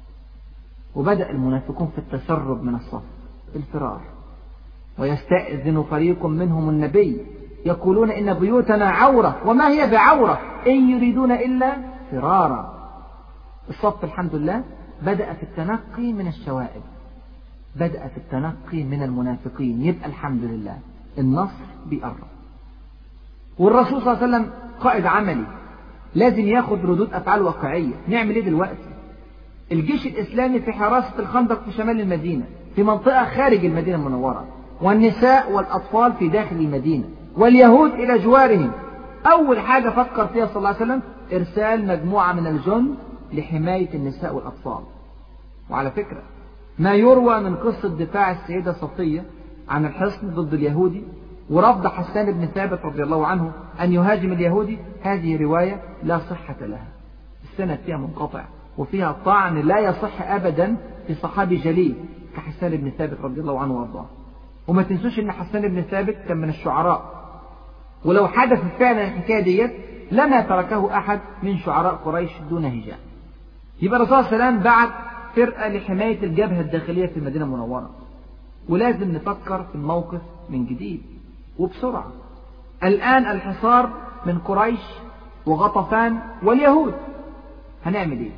وبدأ المنافقون في التسرب من الصف الفرار ويستأذن فريق منهم النبي يقولون إن بيوتنا عورة وما هي بعورة إن يريدون إلا فرارا الصف الحمد لله بدأ في التنقي من الشوائب بدأ في التنقي من المنافقين يبقى الحمد لله النصر بيقرب والرسول صلى الله عليه وسلم قائد عملي لازم ياخد ردود أفعال واقعية نعمل إيه دلوقتي الجيش الإسلامي في حراسة الخندق في شمال المدينة في منطقة خارج المدينة المنورة والنساء والأطفال في داخل المدينة واليهود إلى جوارهم أول حاجة فكر فيها صلى الله عليه وسلم إرسال مجموعة من الجند لحماية النساء والأطفال وعلى فكرة ما يروى من قصة دفاع السيدة صفية عن الحصن ضد اليهودي ورفض حسان بن ثابت رضي الله عنه أن يهاجم اليهودي هذه رواية لا صحة لها السند فيها منقطع وفيها طعن لا يصح أبدا في صحابي جليل كحسان بن ثابت رضي الله عنه وارضاه وما تنسوش ان حسان بن ثابت كان من الشعراء ولو حدث فعلا الحكايه ديت لما تركه احد من شعراء قريش دون هجاء يبقى الرسول صلى الله عليه وسلم بعت فرقه لحمايه الجبهه الداخليه في المدينه المنوره ولازم نفكر في الموقف من جديد وبسرعه الان الحصار من قريش وغطفان واليهود هنعمل ايه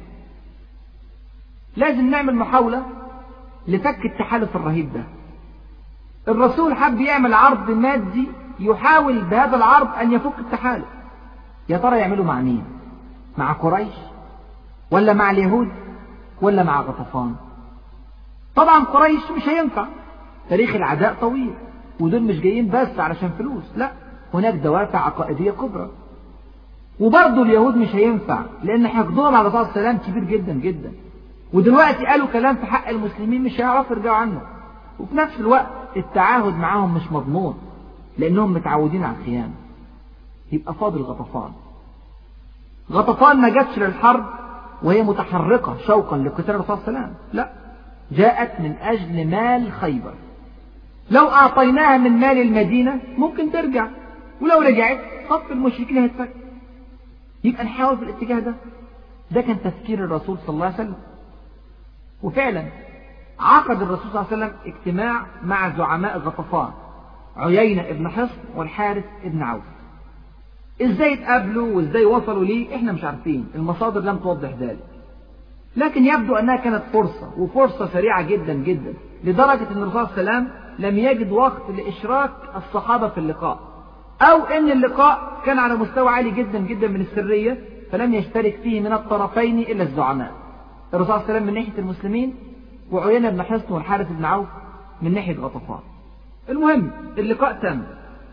لازم نعمل محاوله لفك التحالف الرهيب ده الرسول حب يعمل عرض مادي يحاول بهذا العرض أن يفك التحالف يا ترى يعمله مع مين مع قريش ولا مع اليهود ولا مع غطفان طبعا قريش مش هينفع تاريخ العداء طويل ودول مش جايين بس علشان فلوس لا هناك دوافع عقائدية كبرى وبرضه اليهود مش هينفع لأن حقدهم على الرسول صلى الله عليه وسلم كبير جدا جدا ودلوقتي قالوا كلام في حق المسلمين مش هيعرفوا يرجعوا عنه وفي نفس الوقت التعاهد معاهم مش مضمون لأنهم متعودين على الخيانة يبقى فاضل غطفان غطفان ما جاتش للحرب وهي متحركة شوقا لقتال الرسول صلى الله عليه وسلم لا جاءت من أجل مال خيبر لو أعطيناها من مال المدينة ممكن ترجع ولو رجعت صف المشركين هيتفك يبقى نحاول في الاتجاه ده ده كان تفكير الرسول صلى الله عليه وسلم وفعلا عقد الرسول صلى الله عليه وسلم اجتماع مع زعماء غطفان عيينة ابن حصن والحارث ابن عوف ازاي اتقابلوا وازاي وصلوا ليه احنا مش عارفين المصادر لم توضح ذلك لكن يبدو انها كانت فرصة وفرصة سريعة جدا جدا لدرجة ان الرسول صلى الله عليه وسلم لم يجد وقت لاشراك الصحابة في اللقاء او ان اللقاء كان على مستوى عالي جدا جدا من السرية فلم يشترك فيه من الطرفين الا الزعماء الرسول صلى الله عليه وسلم من ناحية المسلمين وعيينة بن حصن والحارث بن عوف من ناحية غطفان المهم اللقاء تم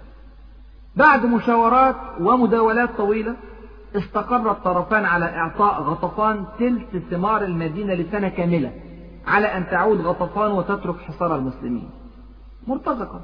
بعد مشاورات ومداولات طويلة استقر الطرفان على إعطاء غطفان تلت ثمار المدينة لسنة كاملة على أن تعود غطفان وتترك حصار المسلمين مرتزقة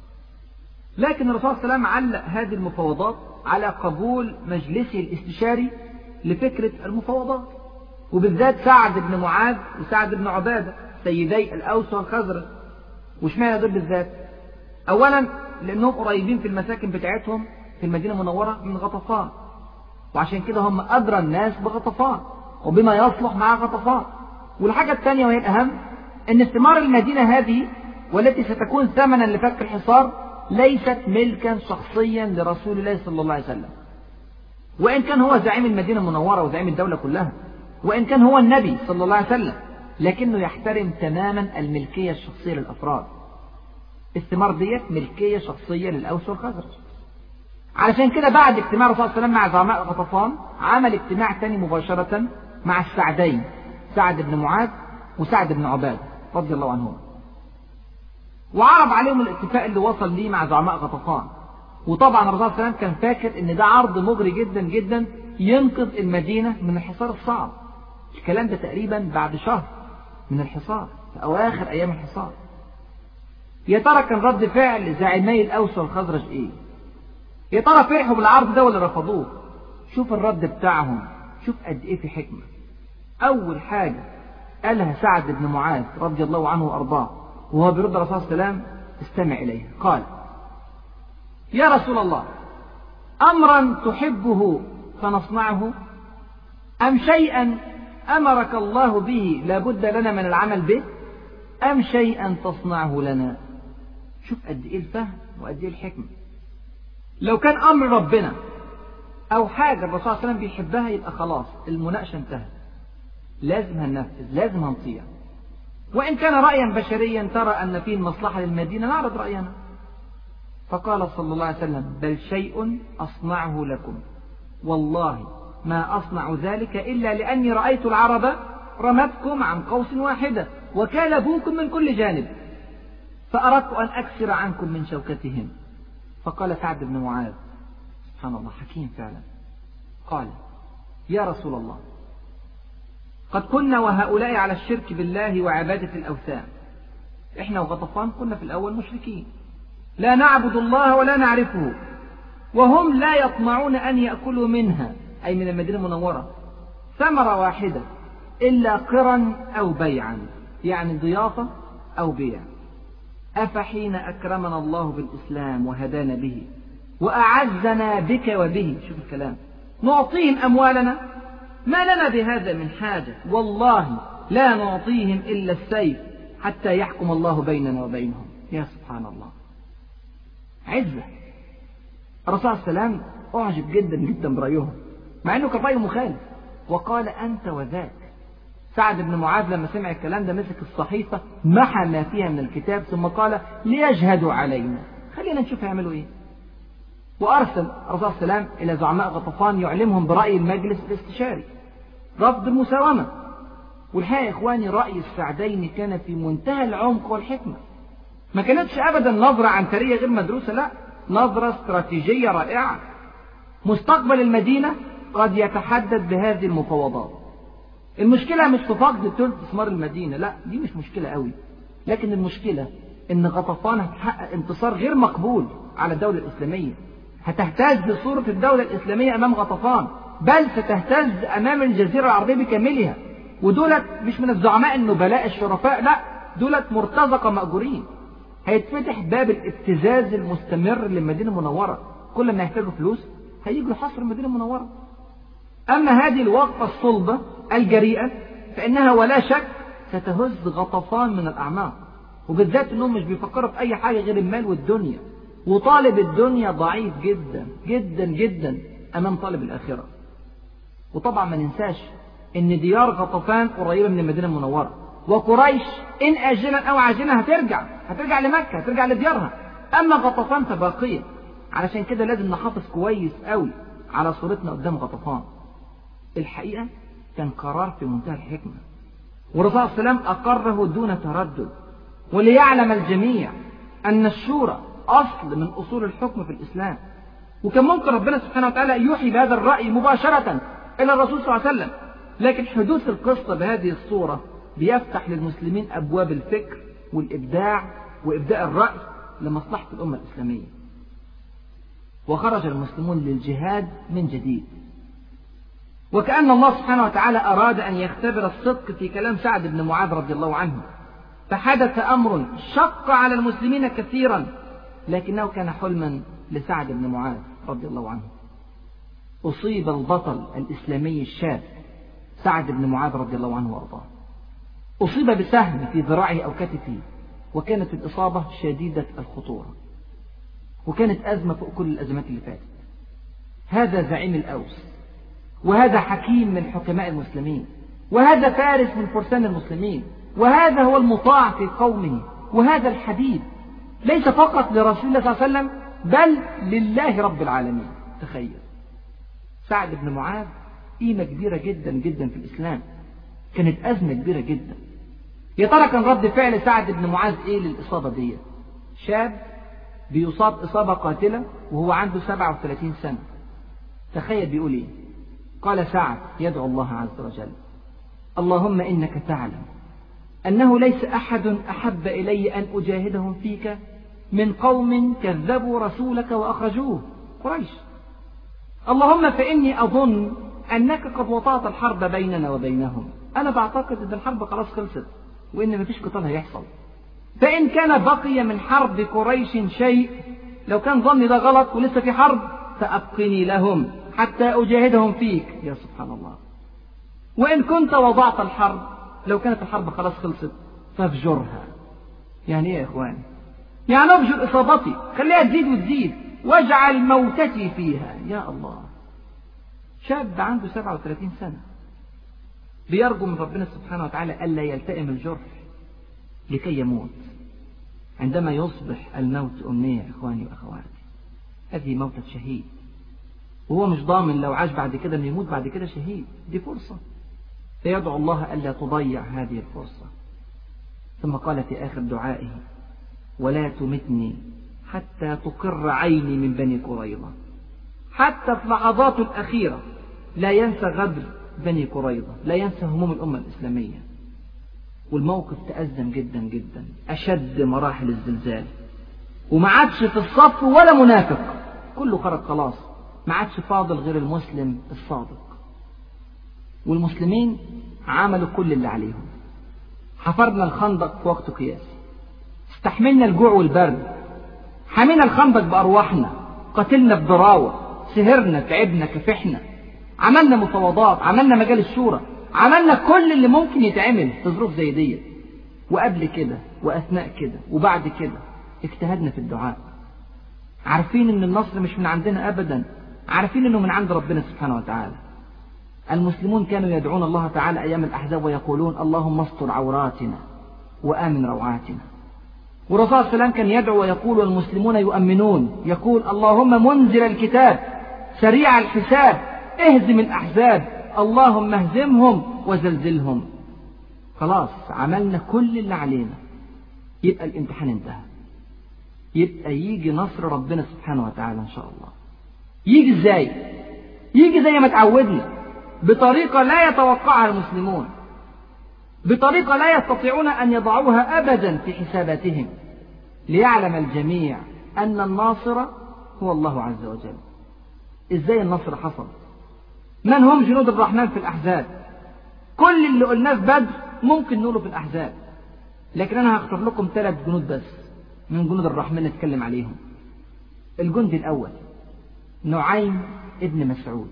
لكن الرسول صلى الله عليه وسلم علق هذه المفاوضات على قبول مجلسه الاستشاري لفكرة المفاوضات وبالذات سعد بن معاذ وسعد بن عبادة سيدي الأوس والخزرج واشمعنى دول بالذات أولا لأنهم قريبين في المساكن بتاعتهم في المدينة المنورة من غطفان وعشان كده هم أدرى الناس بغطفان وبما يصلح مع غطفان والحاجة الثانية وهي الأهم أن استمار المدينة هذه والتي ستكون ثمنا لفك الحصار ليست ملكا شخصيا لرسول الله صلى الله عليه وسلم وإن كان هو زعيم المدينة المنورة وزعيم الدولة كلها وإن كان هو النبي صلى الله عليه وسلم لكنه يحترم تماما الملكية الشخصية للأفراد الثمار ديت ملكية شخصية للأوس والخزرج علشان كده بعد اجتماع الرسول صلى الله عليه وسلم مع زعماء غطفان عمل اجتماع تاني مباشرة مع السعدين سعد بن معاذ وسعد بن عباد رضي الله عنهم وعرض عليهم الاتفاق اللي وصل ليه مع زعماء غطفان وطبعا الرسول صلى الله عليه وسلم كان فاكر ان ده عرض مغري جدا جدا ينقذ المدينة من الحصار الصعب الكلام ده تقريبا بعد شهر من الحصار في أواخر أيام الحصار يا ترى كان رد فعل زعيمي الأوس والخزرج إيه يا ترى فرحوا بالعرض ده ولا رفضوه شوف الرد بتاعهم شوف قد إيه في حكمة أول حاجة قالها سعد بن معاذ رضي الله عنه وأرضاه وهو بيرد الرسول صلى الله عليه وسلم استمع إليه قال يا رسول الله أمرا تحبه فنصنعه أم شيئا أمرك الله به لابد لنا من العمل به أم شيئا تصنعه لنا شوف قد إيه الفهم وقد إيه الحكمة لو كان أمر ربنا أو حاجة الرسول صلى الله عليه وسلم بيحبها يبقى خلاص المناقشة انتهت لازم هننفذ لازم هنطيع وإن كان رأيا بشريا ترى أن فيه المصلحة للمدينة نعرض رأينا فقال صلى الله عليه وسلم بل شيء أصنعه لكم والله ما أصنع ذلك إلا لأني رأيت العرب رمتكم عن قوس واحدة وكالبوكم من كل جانب فأردت أن أكسر عنكم من شوكتهم فقال سعد بن معاذ سبحان الله حكيم فعلا قال يا رسول الله قد كنا وهؤلاء على الشرك بالله وعبادة الأوثان إحنا وغطفان كنا في الأول مشركين لا نعبد الله ولا نعرفه وهم لا يطمعون أن يأكلوا منها أي من المدينة المنورة ثمرة واحدة إلا قرا أو بيعا يعني ضيافة أو بيع أفحين أكرمنا الله بالإسلام وهدانا به وأعزنا بك وبه شوف الكلام نعطيهم أموالنا ما لنا بهذا من حاجة والله لا نعطيهم إلا السيف حتى يحكم الله بيننا وبينهم يا سبحان الله عزة الرسول صلى الله عليه وسلم أعجب جدا جدا برأيهم مع أنه كان رأيه مخالف وقال أنت وذاك سعد بن معاذ لما سمع الكلام ده مسك الصحيفة محى ما فيها من الكتاب ثم قال ليجهدوا علينا خلينا نشوف هيعملوا ايه وأرسل الرسول صلى الله عليه وسلم إلى زعماء غطفان يعلمهم برأي المجلس الاستشاري رفض المساومة والحقيقة يا إخواني رأي السعدين كان في منتهى العمق والحكمة ما كانتش أبدا نظرة عنترية غير مدروسة لا نظرة استراتيجية رائعة مستقبل المدينة قد يتحدد بهذه المفاوضات المشكلة مش في فقد ثلث ثمار المدينة لا دي مش مشكلة قوي لكن المشكلة ان غطفان هتحقق انتصار غير مقبول على الدولة الإسلامية هتهتز صورة الدولة الإسلامية أمام غطفان بل ستهتز أمام الجزيرة العربية بكاملها ودولت مش من الزعماء النبلاء الشرفاء لا دولت مرتزقة مأجورين هيتفتح باب الابتزاز المستمر للمدينة المنورة كل ما يحتاجوا فلوس هيجوا يحصروا المدينة المنورة أما هذه الوقفة الصلبة الجريئة فإنها ولا شك ستهز غطفان من الأعماق وبالذات أنهم مش بيفكروا في أي حاجة غير المال والدنيا وطالب الدنيا ضعيف جدا جدا جدا أمام طالب الآخرة وطبعا ما ننساش أن ديار غطفان قريبة من المدينة المنورة وقريش إن آجلا أو عاجلا هترجع هترجع لمكة هترجع لديارها أما غطفان فباقية علشان كده لازم نحافظ كويس قوي على صورتنا قدام غطفان الحقيقة كان قرار في منتهى الحكمة والرسول صلى الله عليه وسلم أقره دون تردد وليعلم الجميع أن الشورى أصل من أصول الحكم في الإسلام وكان ممكن ربنا سبحانه وتعالى يوحي بهذا الرأي مباشرة إلى الرسول صلى الله عليه وسلم لكن حدوث القصة بهذه الصورة بيفتح للمسلمين أبواب الفكر والإبداع وإبداء الرأي لمصلحة الأمة الإسلامية وخرج المسلمون للجهاد من جديد وكأن الله سبحانه وتعالى أراد أن يختبر الصدق في كلام سعد بن معاذ رضي الله عنه فحدث أمر شق على المسلمين كثيرا لكنه كان حلما لسعد بن معاذ رضي الله عنه أصيب البطل الإسلامي الشاب سعد بن معاذ رضي الله عنه وأرضاه أصيب بسهم في ذراعه أو كتفه وكانت الإصابة شديدة الخطورة وكانت أزمة فوق كل الأزمات اللي فاتت هذا زعيم الأوس وهذا حكيم من حكماء المسلمين وهذا فارس من فرسان المسلمين وهذا هو المطاع في قومه وهذا الحبيب ليس فقط لرسول الله صلى الله عليه وسلم بل لله رب العالمين تخيل سعد بن معاذ قيمة كبيرة جدا جدا في الإسلام كانت أزمة كبيرة جدا يا ترى كان رد فعل سعد بن معاذ إيه للإصابة دي شاب بيصاب إصابة قاتلة وهو عنده 37 سنة تخيل بيقول إيه قال سعد يدعو الله عز وجل اللهم إنك تعلم أنه ليس أحد أحب إلي أن أجاهدهم فيك من قوم كذبوا رسولك وأخرجوه قريش اللهم فإني أظن أنك قد وطأت الحرب بيننا وبينهم أنا بعتقد أن الحرب خلاص خلصت وإن مفيش قتال هيحصل فإن كان بقي من حرب قريش شيء لو كان ظني ده غلط ولسه في حرب فأبقني لهم حتى أجاهدهم فيك يا سبحان الله وإن كنت وضعت الحرب لو كانت الحرب خلاص خلصت فافجرها يعني ايه يا اخواني يعني افجر اصابتي خليها تزيد وتزيد واجعل موتتي فيها يا الله شاب عنده 37 سنة بيرجو من ربنا سبحانه وتعالى ألا يلتئم الجرح لكي يموت عندما يصبح الموت أمنية إخواني وأخواتي هذه موتة شهيد وهو مش ضامن لو عاش بعد كده انه يموت بعد كده شهيد دي فرصة فيدعو الله ألا تضيع هذه الفرصة ثم قال في آخر دعائه ولا تمتني حتى تقر عيني من بني قريظة حتى في لحظاته الأخيرة لا ينسى غدر بني قريظة لا ينسى هموم الأمة الإسلامية والموقف تأزم جدا جدا أشد مراحل الزلزال وما عادش في الصف ولا منافق كله خرج خلاص ما عادش فاضل غير المسلم الصادق والمسلمين عملوا كل اللي عليهم حفرنا الخندق في وقت قياسي استحملنا الجوع والبرد حمينا الخندق بأرواحنا قتلنا بضراوة سهرنا تعبنا كفحنا عملنا مفاوضات عملنا مجال الشورى عملنا كل اللي ممكن يتعمل في ظروف زي دي وقبل كده وأثناء كده وبعد كده اجتهدنا في الدعاء عارفين ان النصر مش من عندنا ابدا عارفين انه من عند ربنا سبحانه وتعالى المسلمون كانوا يدعون الله تعالى ايام الاحزاب ويقولون اللهم استر عوراتنا وامن روعاتنا والرسول صلى الله عليه وسلم كان يدعو ويقول والمسلمون يؤمنون يقول اللهم منزل الكتاب سريع الحساب اهزم الاحزاب اللهم اهزمهم وزلزلهم خلاص عملنا كل اللي علينا يبقى الامتحان انتهى يبقى يجي نصر ربنا سبحانه وتعالى ان شاء الله يجي ازاي يجي زي ما تعودنا بطريقة لا يتوقعها المسلمون بطريقة لا يستطيعون أن يضعوها أبدا في حساباتهم ليعلم الجميع أن الناصر هو الله عز وجل إزاي النصر حصل من هم جنود الرحمن في الأحزاب كل اللي قلناه في بدر ممكن نقوله في الأحزاب لكن أنا هختار لكم ثلاث جنود بس من جنود الرحمن نتكلم عليهم الجندي الأول نعيم ابن مسعود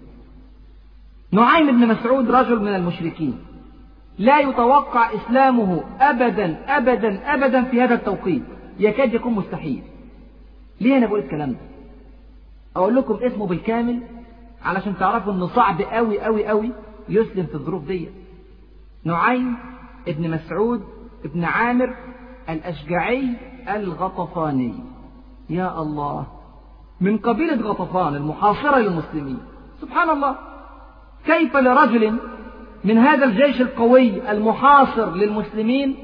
نعيم ابن مسعود رجل من المشركين لا يتوقع إسلامه أبدا أبدا أبدا في هذا التوقيت يكاد يكون مستحيل ليه أنا بقول الكلام ده أقول لكم اسمه بالكامل علشان تعرفوا إنه صعب قوي قوي قوي يسلم في الظروف دي نعيم ابن مسعود ابن عامر الأشجعي الغطفاني يا الله من قبيلة غطفان المحاصرة للمسلمين سبحان الله كيف لرجل من هذا الجيش القوي المحاصر للمسلمين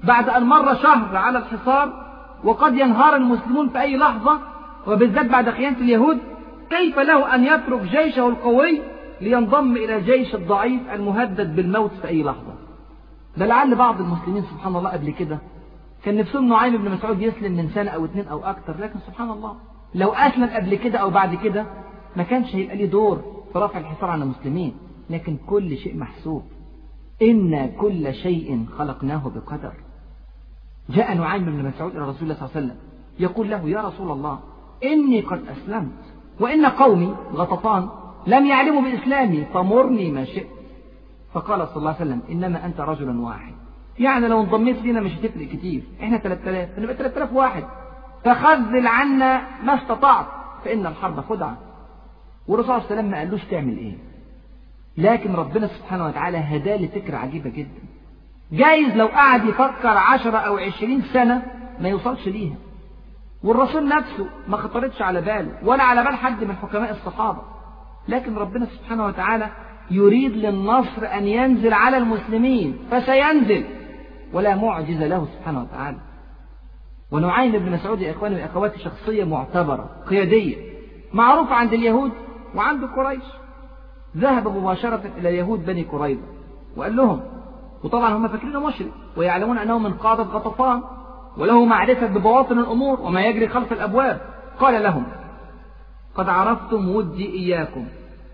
بعد أن مر شهر على الحصار وقد ينهار المسلمون في أي لحظة وبالذات بعد خيانة اليهود كيف له أن يترك جيشه القوي لينضم إلى الجيش الضعيف المهدد بالموت في أي لحظة ده لعل بعض المسلمين سبحان الله قبل كده كان نفسهم نعيم بن مسعود يسلم من سنة أو اتنين أو أكتر لكن سبحان الله لو أسلم قبل كده أو بعد كده ما كانش هيبقى ليه دور في رفع الحصار عن المسلمين لكن كل شيء محسوب إنا كل شيء خلقناه بقدر جاء نعيم بن مسعود إلى رسول الله صلى الله عليه وسلم يقول له يا رسول الله إني قد أسلمت وإن قومي غطفان لم يعلموا بإسلامي فمرني ما شئت فقال صلى الله عليه وسلم إنما أنت رجل واحد يعني لو انضميت لينا مش هتفرق كتير احنا 3000 نبقى 3000 واحد فخذل عنا ما استطعت فإن الحرب خدعة والرسول صلى الله عليه وسلم ما قالوش تعمل ايه لكن ربنا سبحانه وتعالى هداه لفكرة عجيبة جدا جايز لو قعد يفكر عشرة أو عشرين سنة ما يوصلش ليها والرسول نفسه ما خطرتش على باله ولا على بال حد من حكماء الصحابة لكن ربنا سبحانه وتعالى يريد للنصر أن ينزل على المسلمين فسينزل ولا معجز له سبحانه وتعالى ونعيم بن مسعود يا إخواني وأخواتي شخصية معتبرة قيادية معروفة عند اليهود وعند قريش ذهب مباشرة إلى يهود بني قريظة وقال لهم وطبعا هم فاكرينه مشرك ويعلمون أنه من قادة غطفان وله معرفة ببواطن الأمور وما يجري خلف الأبواب قال لهم قد عرفتم ودي إياكم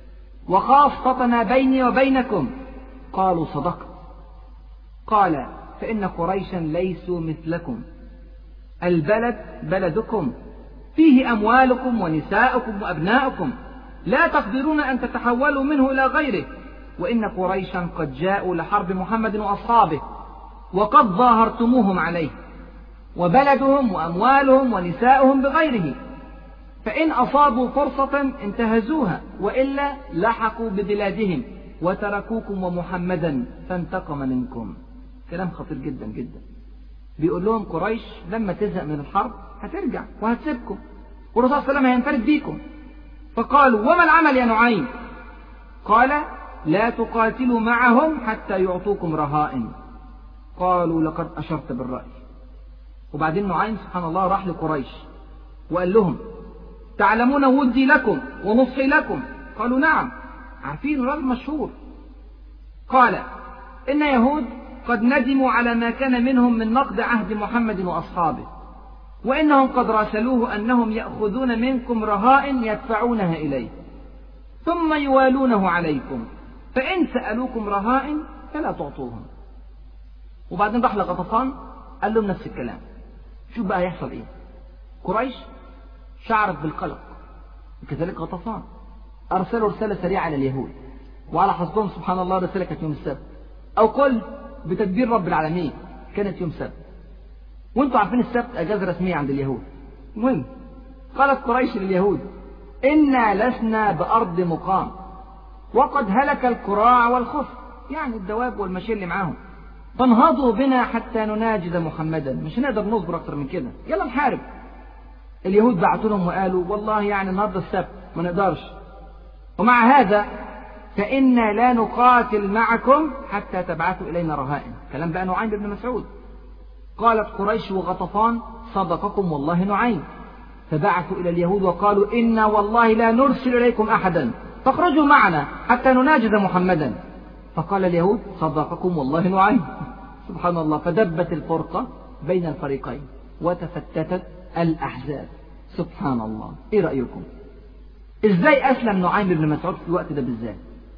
وخاصتنا بيني وبينكم قالوا صدقت قال فإن قريشا ليسوا مثلكم البلد بلدكم فيه أموالكم ونساؤكم وأبناؤكم لا تقدرون أن تتحولوا منه إلى غيره وإن قريشا قد جاءوا لحرب محمد وأصحابه وقد ظاهرتموهم عليه وبلدهم وأموالهم ونساؤهم بغيره فإن أصابوا فرصة انتهزوها وإلا لحقوا ببلادهم وتركوكم ومحمدا فانتقم منكم كلام خطير جدا جدا بيقول لهم قريش لما تزهق من الحرب هترجع وهتسيبكم والرسول صلى الله عليه وسلم هينفرد بيكم فقالوا وما العمل يا نعيم قال لا تقاتلوا معهم حتى يعطوكم رهائن قالوا لقد أشرت بالرأي وبعدين نعيم سبحان الله راح لقريش وقال لهم تعلمون ودي لكم ونصحي لكم قالوا نعم عارفين راجل مشهور قال إن يهود قد ندموا على ما كان منهم من نقد عهد محمد وأصحابه وإنهم قد راسلوه أنهم يأخذون منكم رهائن يدفعونها إليه ثم يوالونه عليكم فإن سألوكم رهائن فلا تعطوهم وبعدين راح لغطفان قال لهم نفس الكلام شوف بقى هيحصل ايه قريش شعرت بالقلق وكذلك غطفان أرسلوا رسالة سريعة على اليهود وعلى حسبهم سبحان الله رسالة كانت يوم السبت أو قل بتدبير رب العالمين كانت يوم السبت وانتوا عارفين السبت أجازة رسمية عند اليهود المهم قالت قريش لليهود إنا لسنا بأرض مقام وقد هلك الكراع والخف يعني الدواب والمشي اللي معاهم فانهضوا بنا حتى نناجز محمدا مش هنقدر نصبر أكتر من كده يلا نحارب اليهود بعتوا لهم وقالوا والله يعني النهارده السبت ما نقدرش ومع هذا فإنا لا نقاتل معكم حتى تبعثوا إلينا رهائن كلام بقى نعيم بن مسعود قالت قريش وغطفان صدقكم والله نعيم فبعثوا إلى اليهود وقالوا إنا والله لا نرسل إليكم أحدا فاخرجوا معنا حتى نناجز محمدا فقال اليهود صدقكم والله نعيم سبحان الله فدبت الفرقة بين الفريقين وتفتتت الأحزاب سبحان الله إيه رأيكم إزاي أسلم نعيم بن مسعود في الوقت ده بالذات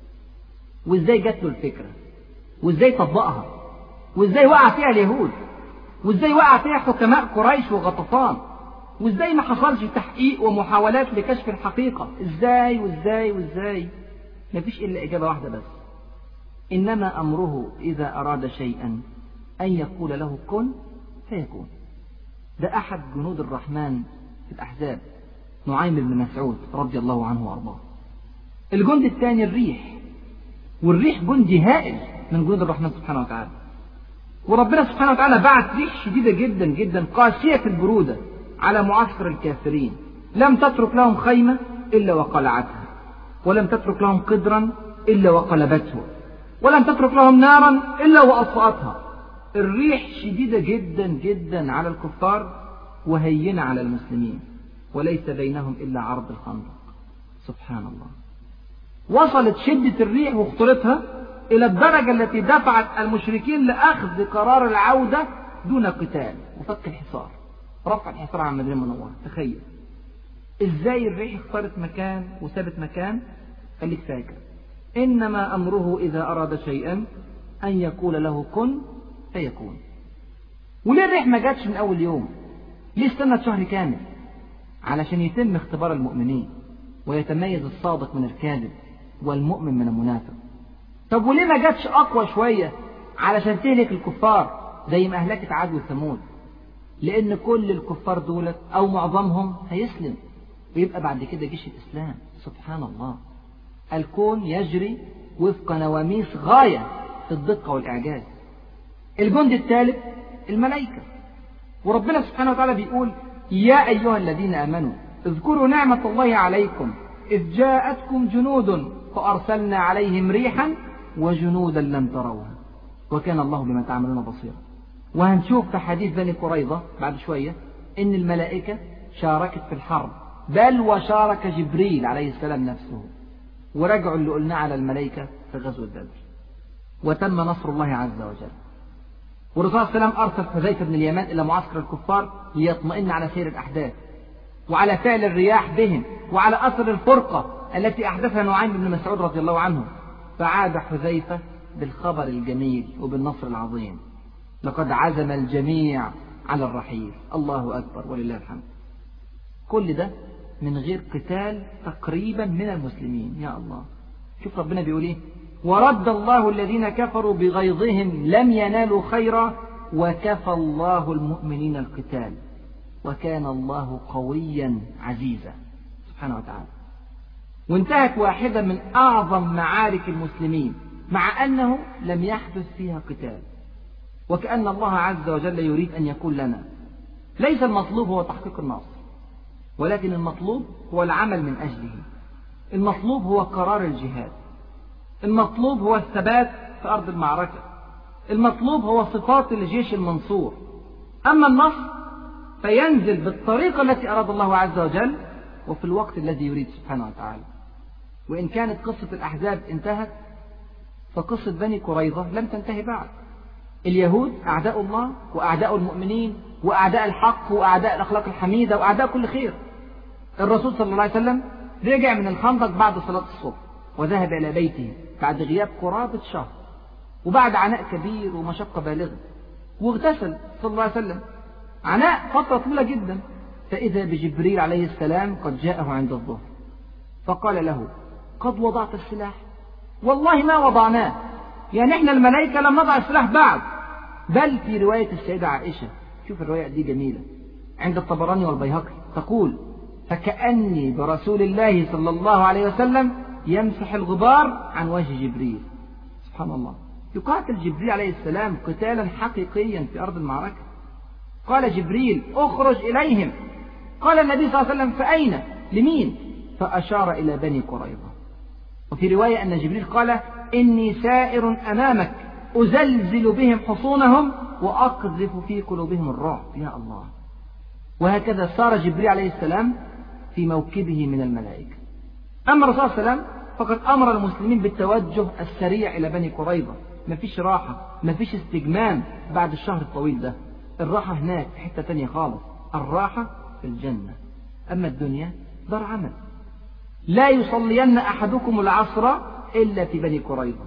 وإزاي جات له الفكرة وإزاي طبقها وإزاي وقع فيها اليهود وإزاي وقع فيها حكماء قريش وغطفان وإزاي ما حصلش تحقيق ومحاولات لكشف الحقيقة إزاي وإزاي وإزاي مفيش إلا إجابة واحدة بس إنما أمره إذا أراد شيئا أن يقول له كن فيكون ده أحد جنود الرحمن في الأحزاب نعيم بن مسعود رضي الله عنه وأرضاه الجند الثاني الريح والريح جندي هائل من جنود الرحمن سبحانه وتعالى وربنا سبحانه وتعالى بعت ريح شديدة جدا جدا قاسية البرودة على معسكر الكافرين لم تترك لهم خيمة إلا وقلعتها ولم تترك لهم قدرا إلا وقلبته ولم تترك لهم نارا إلا وأطفأتها الريح شديدة جدا جدا على الكفار وهينة على المسلمين وليس بينهم إلا عرض الخندق سبحان الله وصلت شدة الريح وخطورتها إلى الدرجة التي دفعت المشركين لأخذ قرار العودة دون قتال وفك الحصار رفع الحصار عن المدينة المنورة تخيل ازاي الريح اختارت مكان وسابت مكان خليك فاكر إنما أمره إذا أراد شيئا أن يقول له كن فيكون وليه الريح ما جاتش من أول يوم ليه استنت شهر كامل علشان يتم اختبار المؤمنين ويتميز الصادق من الكاذب والمؤمن من المنافق طب وليه ما جاتش أقوى شوية علشان تهلك الكفار زي ما أهلكت عاد وثمود لأن كل الكفار دولت أو معظمهم هيسلم ويبقى بعد كده جيش الإسلام سبحان الله الكون يجري وفق نواميس غاية في الدقة والإعجاز الجند الثالث الملائكة وربنا سبحانه وتعالى بيقول يا أيها الذين آمنوا اذكروا نعمة الله عليكم إذ جاءتكم جنود فأرسلنا عليهم ريحا وجنودا لم تروها وكان الله بما تعملون بصيرا وهنشوف في حديث بني قريظة بعد شوية إن الملائكة شاركت في الحرب بل وشارك جبريل عليه السلام نفسه ورجعوا اللي قلناه على الملائكة في غزوة بدر وتم نصر الله عز وجل والرسول صلى الله عليه وسلم أرسل حذيفة بن اليمان إلى معسكر الكفار ليطمئن على سير الأحداث وعلى فعل الرياح بهم وعلى أثر الفرقة التي أحدثها نعيم بن مسعود رضي الله عنه فعاد حذيفة بالخبر الجميل وبالنصر العظيم لقد عزم الجميع على الرحيل الله أكبر ولله الحمد كل ده من غير قتال تقريبا من المسلمين يا الله شوف ربنا بيقول ايه ورد الله الذين كفروا بغيظهم لم ينالوا خيرا وكفى الله المؤمنين القتال وكان الله قويا عزيزا سبحانه وتعالى وانتهت واحدة من أعظم معارك المسلمين مع أنه لم يحدث فيها قتال وكأن الله عز وجل يريد أن يقول لنا ليس المطلوب هو تحقيق النصر ولكن المطلوب هو العمل من أجله المطلوب هو قرار الجهاد المطلوب هو الثبات في أرض المعركة المطلوب هو صفات الجيش المنصور أما النصر فينزل بالطريقة التي أراد الله عز وجل وفي الوقت الذي يريد سبحانه وتعالى وإن كانت قصة الأحزاب انتهت فقصة بني قريظة لم تنتهي بعد اليهود أعداء الله وأعداء المؤمنين وأعداء الحق وأعداء الأخلاق الحميدة وأعداء كل خير الرسول صلى الله عليه وسلم رجع من الخندق بعد صلاة الصبح وذهب إلى بيته بعد غياب قرابة شهر وبعد عناء كبير ومشقة بالغة واغتسل صلى الله عليه وسلم عناء فترة طويلة جدا فإذا بجبريل عليه السلام قد جاءه عند الظهر فقال له قد وضعت السلاح والله ما وضعناه يعني احنا الملائكة لم نضع السلاح بعد بل في رواية السيدة عائشة شوف الرواية دي جميلة عند الطبراني والبيهقي تقول فكأني برسول الله صلى الله عليه وسلم يمسح الغبار عن وجه جبريل سبحان الله يقاتل جبريل عليه السلام قتالا حقيقيا في أرض المعركة قال جبريل اخرج إليهم قال النبي صلى الله عليه وسلم فأين لمين فأشار إلى بني قريظة وفي رواية أن جبريل قال إني سائر أمامك أزلزل بهم حصونهم وأقذف في قلوبهم الرعب يا الله وهكذا صار جبريل عليه السلام في موكبه من الملائكة أما الرسول صلى الله عليه وسلم فقد أمر المسلمين بالتوجه السريع إلى بني قريظة مفيش راحة مفيش استجمام بعد الشهر الطويل ده الراحة هناك في حتة تانية خالص الراحة في الجنة أما الدنيا دار عمل لا يصلين أحدكم العصر إلا في بني قريظة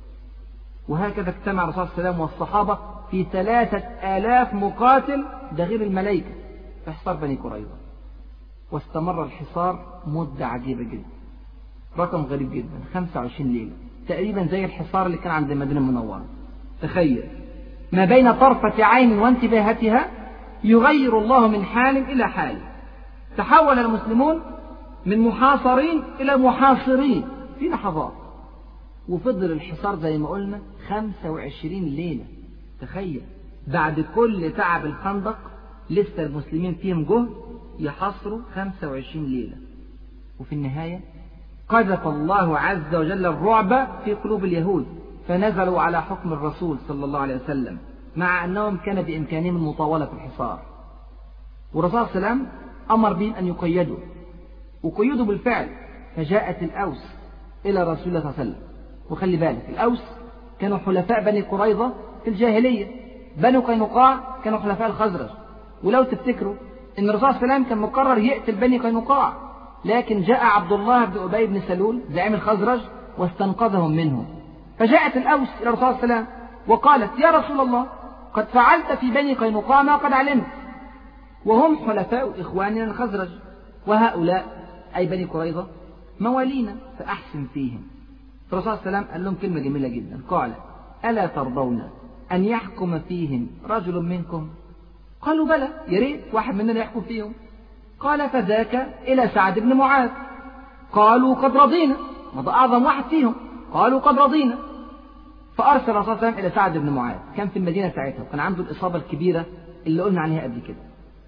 وهكذا اجتمع الرسول صلى الله عليه وسلم والصحابة في ثلاثة آلاف مقاتل ده غير الملائكة في حصار بني قريظة واستمر الحصار مدة عجيبة جدا رقم غريب جدا 25 ليلة تقريبا زي الحصار اللي كان عند المدينة المنورة تخيل ما بين طرفة عين وانتباهتها يغير الله من حال إلى حال تحول المسلمون من محاصرين إلى محاصرين في لحظات وفضل الحصار زي ما قلنا 25 ليلة تخيل بعد كل تعب الخندق لسه المسلمين فيهم جهد يحصروا 25 ليلة وفي النهاية قذف الله عز وجل الرعب في قلوب اليهود فنزلوا على حكم الرسول صلى الله عليه وسلم مع أنهم كان بإمكانهم المطاولة في الحصار والرسول صلى الله عليه وسلم أمر بهم أن يقيدوا وقيدوا بالفعل فجاءت الأوس إلى رسول الله صلى الله عليه وسلم وخلي بالك الأوس كانوا حلفاء بني قريظة في الجاهلية بني قينقاع كانوا حلفاء الخزرج ولو تفتكروا ان الرسول صلى الله عليه وسلم كان مقرر يقتل بني قينقاع لكن جاء عبد الله بن ابي بن سلول زعيم الخزرج واستنقذهم منه فجاءت الاوس الى الرسول صلى الله عليه وسلم وقالت يا رسول الله قد فعلت في بني قينقاع ما قد علمت وهم حلفاء اخواننا الخزرج وهؤلاء اي بني قريظه موالينا فاحسن فيهم فالرسول صلى الله عليه وسلم قال لهم كلمه جميله جدا قال الا ترضون ان يحكم فيهم رجل منكم قالوا بلى يا ريت واحد مننا يحكم فيهم قال فذاك إلى سعد بن معاذ قالوا قد رضينا ما ده أعظم واحد فيهم قالوا قد رضينا فأرسل الرسول صلى الله عليه وسلم إلى سعد بن معاذ كان في المدينة ساعتها وكان عنده الإصابة الكبيرة اللي قلنا عليها قبل كده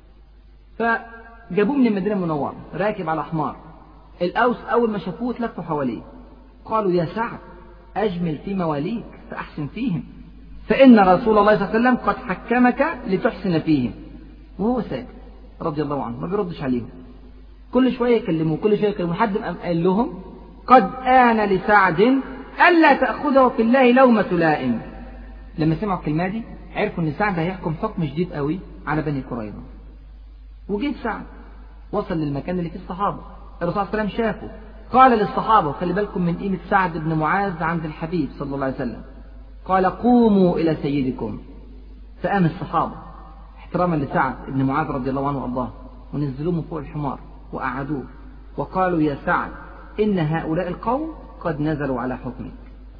فجابوه من المدينة المنورة راكب على حمار الأوس أول ما شافوه تلفوا حواليه قالوا يا سعد أجمل في مواليك فأحسن فيهم فإن رسول الله صلى الله عليه وسلم قد حكمك لتحسن فيهم وهو ساكت رضي الله عنه ما بيردش عليهم كل شوية يكلموه كل شوية يكلموه حد قال لهم قد آن لسعد ألا تأخذه في الله لومة لائم لما سمعوا الكلمة دي عرفوا إن سعد هيحكم حكم شديد قوي على بني قريظة وجيت سعد وصل للمكان اللي فيه الصحابة الرسول صلى الله عليه وسلم شافه قال للصحابة خلي بالكم من قيمة سعد بن معاذ عند الحبيب صلى الله عليه وسلم قال قوموا إلى سيدكم فقام الصحابة احتراما لسعد بن معاذ رضي الله عنه وأرضاه ونزلوه من فوق الحمار وقعدوه وقالوا يا سعد إن هؤلاء القوم قد نزلوا على حكمك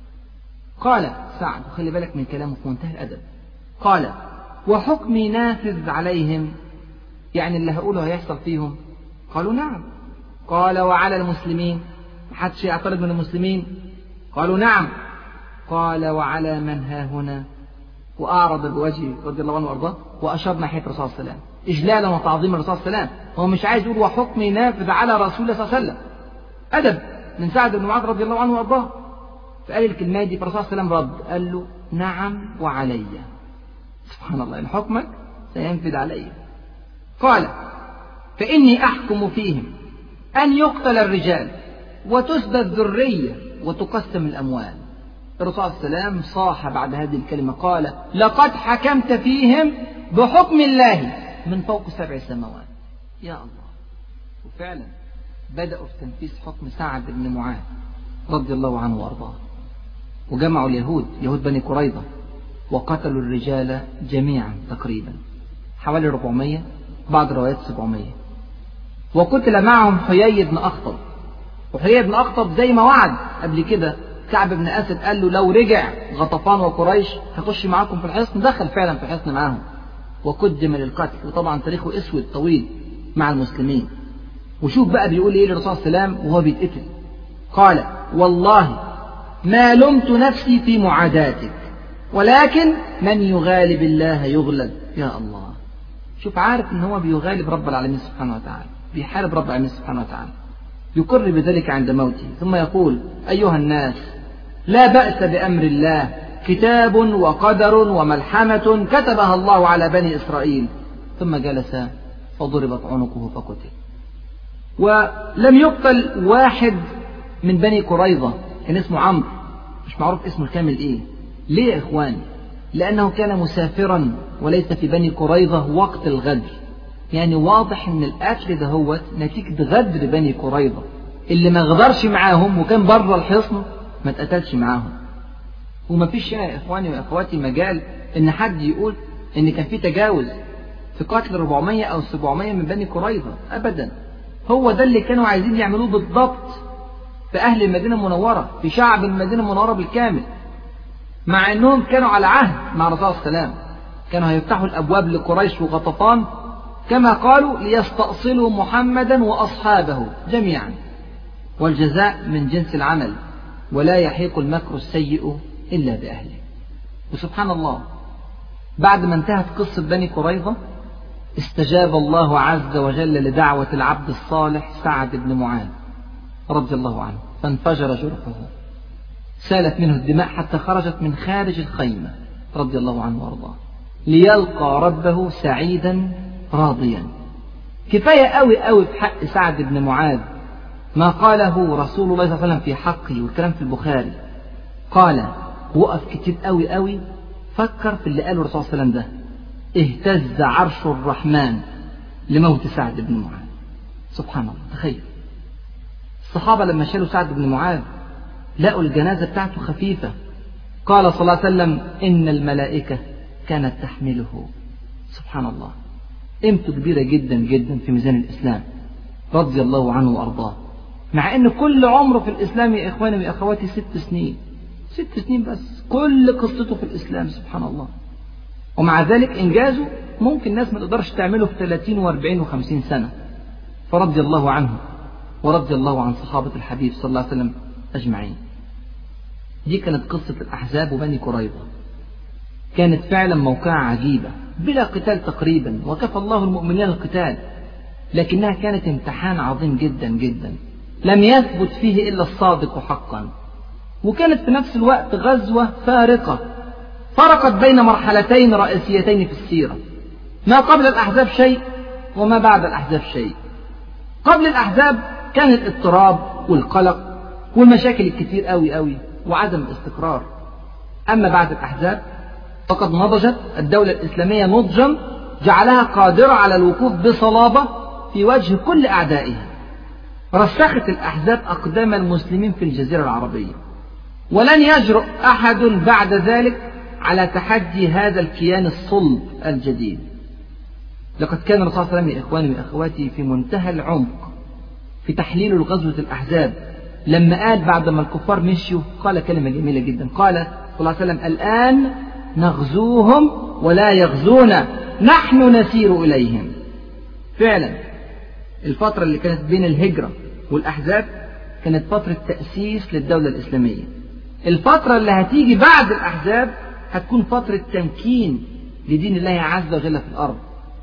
قال سعد وخلي بالك من كلامه في منتهى الأدب قال وحكمي نافذ عليهم يعني اللي هقوله هيحصل فيهم قالوا نعم قال وعلى المسلمين محدش يعترض من المسلمين قالوا نعم قال وعلى من ها هنا وأعرض بوجهه رضي الله عنه وأرضاه وأشار ناحية الرسول صلى الله عليه وسلم إجلالا وتعظيما الرسول صلى الله عليه وسلم هو مش عايز يقول وحكمي نافذ على رسول الله صلى الله عليه وسلم أدب من سعد بن معاذ رضي الله عنه وأرضاه فقال الكلمة دي فالرسول صلى الله عليه وسلم رد قال له نعم وعلي سبحان الله إن حكمك سينفذ علي قال فإني أحكم فيهم أن يقتل الرجال وتسبى الذرية وتقسم الأموال الرسول صلى الله عليه وسلم صاح بعد هذه الكلمة قال لقد حكمت فيهم بحكم الله من فوق سبع سماوات يا الله وفعلا بدأوا في تنفيذ حكم سعد بن معاذ رضي الله عنه وأرضاه وجمعوا اليهود يهود بني قريظة وقتلوا الرجال جميعا تقريبا حوالي 400 بعض الروايات 700 وقتل معهم حيي بن أخطب وحيي بن أخطب زي ما وعد قبل كده كعب بن أسد قال له لو رجع غطفان وقريش هخش معاكم في الحصن دخل فعلا في الحصن معاهم وقدم للقتل وطبعا تاريخه اسود طويل مع المسلمين وشوف بقى بيقول ايه للرسول صلى الله عليه وسلم وهو بيتقتل قال والله ما لمت نفسي في معاداتك ولكن من يغالب الله يغلب يا الله شوف عارف ان هو بيغالب رب العالمين سبحانه وتعالى بيحارب رب العالمين سبحانه وتعالى يقر بذلك عند موته ثم يقول أيها الناس لا بأس بأمر الله كتاب وقدر وملحمة كتبها الله على بني إسرائيل ثم جلس فضربت عنقه فقتل ولم يقتل واحد من بني قريظة كان اسمه عمرو مش معروف اسمه الكامل ايه ليه يا اخواني لانه كان مسافرا وليس في بني قريظة وقت الغدر يعني واضح ان القتل ده هو نتيجة غدر بني قريظة اللي ما غدرش معاهم وكان بره الحصن ما اتقتلش معاهم وما فيش يا اخواني واخواتي مجال ان حد يقول ان كان في تجاوز في قتل 400 او 700 من بني قريظة ابدا هو ده اللي كانوا عايزين يعملوه بالضبط في اهل المدينة المنورة في شعب المدينة المنورة بالكامل مع انهم كانوا على عهد مع الرسول صلى الله عليه وسلم كانوا هيفتحوا الابواب لقريش وغطفان كما قالوا ليستأصلوا محمدا وأصحابه جميعا والجزاء من جنس العمل ولا يحيق المكر السيء إلا بأهله وسبحان الله بعد ما انتهت قصة بني قريظة استجاب الله عز وجل لدعوة العبد الصالح سعد بن معاذ رضي الله عنه فانفجر جرحه سالت منه الدماء حتى خرجت من خارج الخيمة رضي الله عنه وارضاه ليلقى ربه سعيدا راضيا كفاية قوي قوي في حق سعد بن معاذ ما قاله رسول الله صلى الله عليه وسلم في حقه والكلام في البخاري قال وقف كتير قوي قوي فكر في اللي قاله الرسول صلى الله عليه وسلم ده اهتز عرش الرحمن لموت سعد بن معاذ سبحان الله تخيل الصحابة لما شالوا سعد بن معاذ لقوا الجنازة بتاعته خفيفة قال صلى الله عليه وسلم إن الملائكة كانت تحمله سبحان الله قيمته كبيرة جدا جدا في ميزان الإسلام رضي الله عنه وأرضاه مع أن كل عمره في الإسلام يا إخواني وأخواتي ست سنين ست سنين بس كل قصته في الإسلام سبحان الله ومع ذلك إنجازه ممكن الناس ما تقدرش تعمله في 30 و40 و50 سنة فرضي الله عنه ورضي الله عن صحابة الحبيب صلى الله عليه وسلم أجمعين دي كانت قصة الأحزاب وبني قريظة كانت فعلا موقعة عجيبة بلا قتال تقريبا وكفى الله المؤمنين القتال لكنها كانت امتحان عظيم جدا جدا لم يثبت فيه إلا الصادق حقا وكانت في نفس الوقت غزوة فارقة فرقت بين مرحلتين رئيسيتين في السيرة ما قبل الأحزاب شيء وما بعد الأحزاب شيء قبل الأحزاب كان الاضطراب والقلق والمشاكل الكتير قوي قوي وعدم الاستقرار أما بعد الأحزاب فقد نضجت الدولة الإسلامية نضجا جعلها قادرة على الوقوف بصلابة في وجه كل أعدائها رسخت الأحزاب أقدام المسلمين في الجزيرة العربية ولن يجرؤ أحد بعد ذلك على تحدي هذا الكيان الصلب الجديد لقد كان الرسول صلى الله عليه وسلم إخواني وأخواتي في منتهى العمق في تحليل غزوة الأحزاب لما قال بعد ما الكفار مشوا قال كلمة جميلة جدا قال صلى الله عليه وسلم الآن نغزوهم ولا يغزونا نحن نسير إليهم فعلا الفترة اللي كانت بين الهجرة والأحزاب كانت فترة تأسيس للدولة الإسلامية الفترة اللي هتيجي بعد الأحزاب هتكون فترة تمكين لدين الله عز وجل في الأرض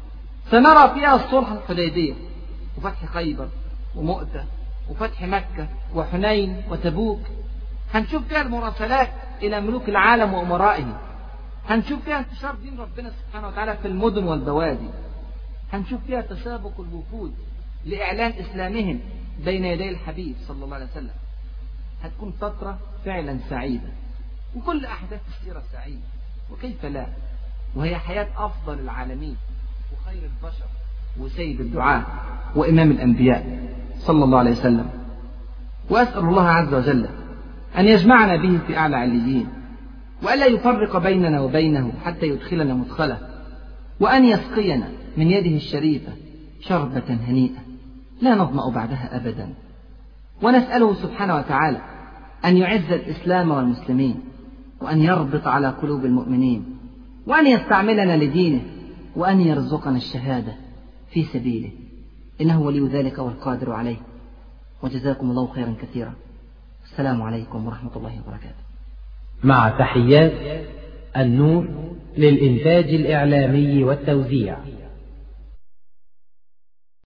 سنرى فيها الصلح الحديبية وفتح خيبر ومؤتة وفتح مكة وحنين وتبوك هنشوف فيها المراسلات إلى ملوك العالم وأمرائه هنشوف فيها انتشار دين ربنا سبحانه وتعالى في المدن والبوادي هنشوف فيها تسابق الوفود لإعلان إسلامهم بين يدي الحبيب صلى الله عليه وسلم هتكون فترة فعلا سعيدة وكل أحداث السيرة سعيدة وكيف لا وهي حياة أفضل العالمين وخير البشر وسيد الدعاء وإمام الأنبياء صلى الله عليه وسلم وأسأل الله عز وجل أن يجمعنا به في أعلى عليين وألا يفرق بيننا وبينه حتى يدخلنا مدخله وأن يسقينا من يده الشريفة شربة هنيئة لا نظمأ بعدها أبدا ونسأله سبحانه وتعالى أن يعز الإسلام والمسلمين وأن يربط على قلوب المؤمنين وأن يستعملنا لدينه وأن يرزقنا الشهادة في سبيله إنه ولي ذلك والقادر عليه وجزاكم الله خيرا كثيرا السلام عليكم ورحمة الله وبركاته مع تحيات النور للإنتاج الإعلامي والتوزيع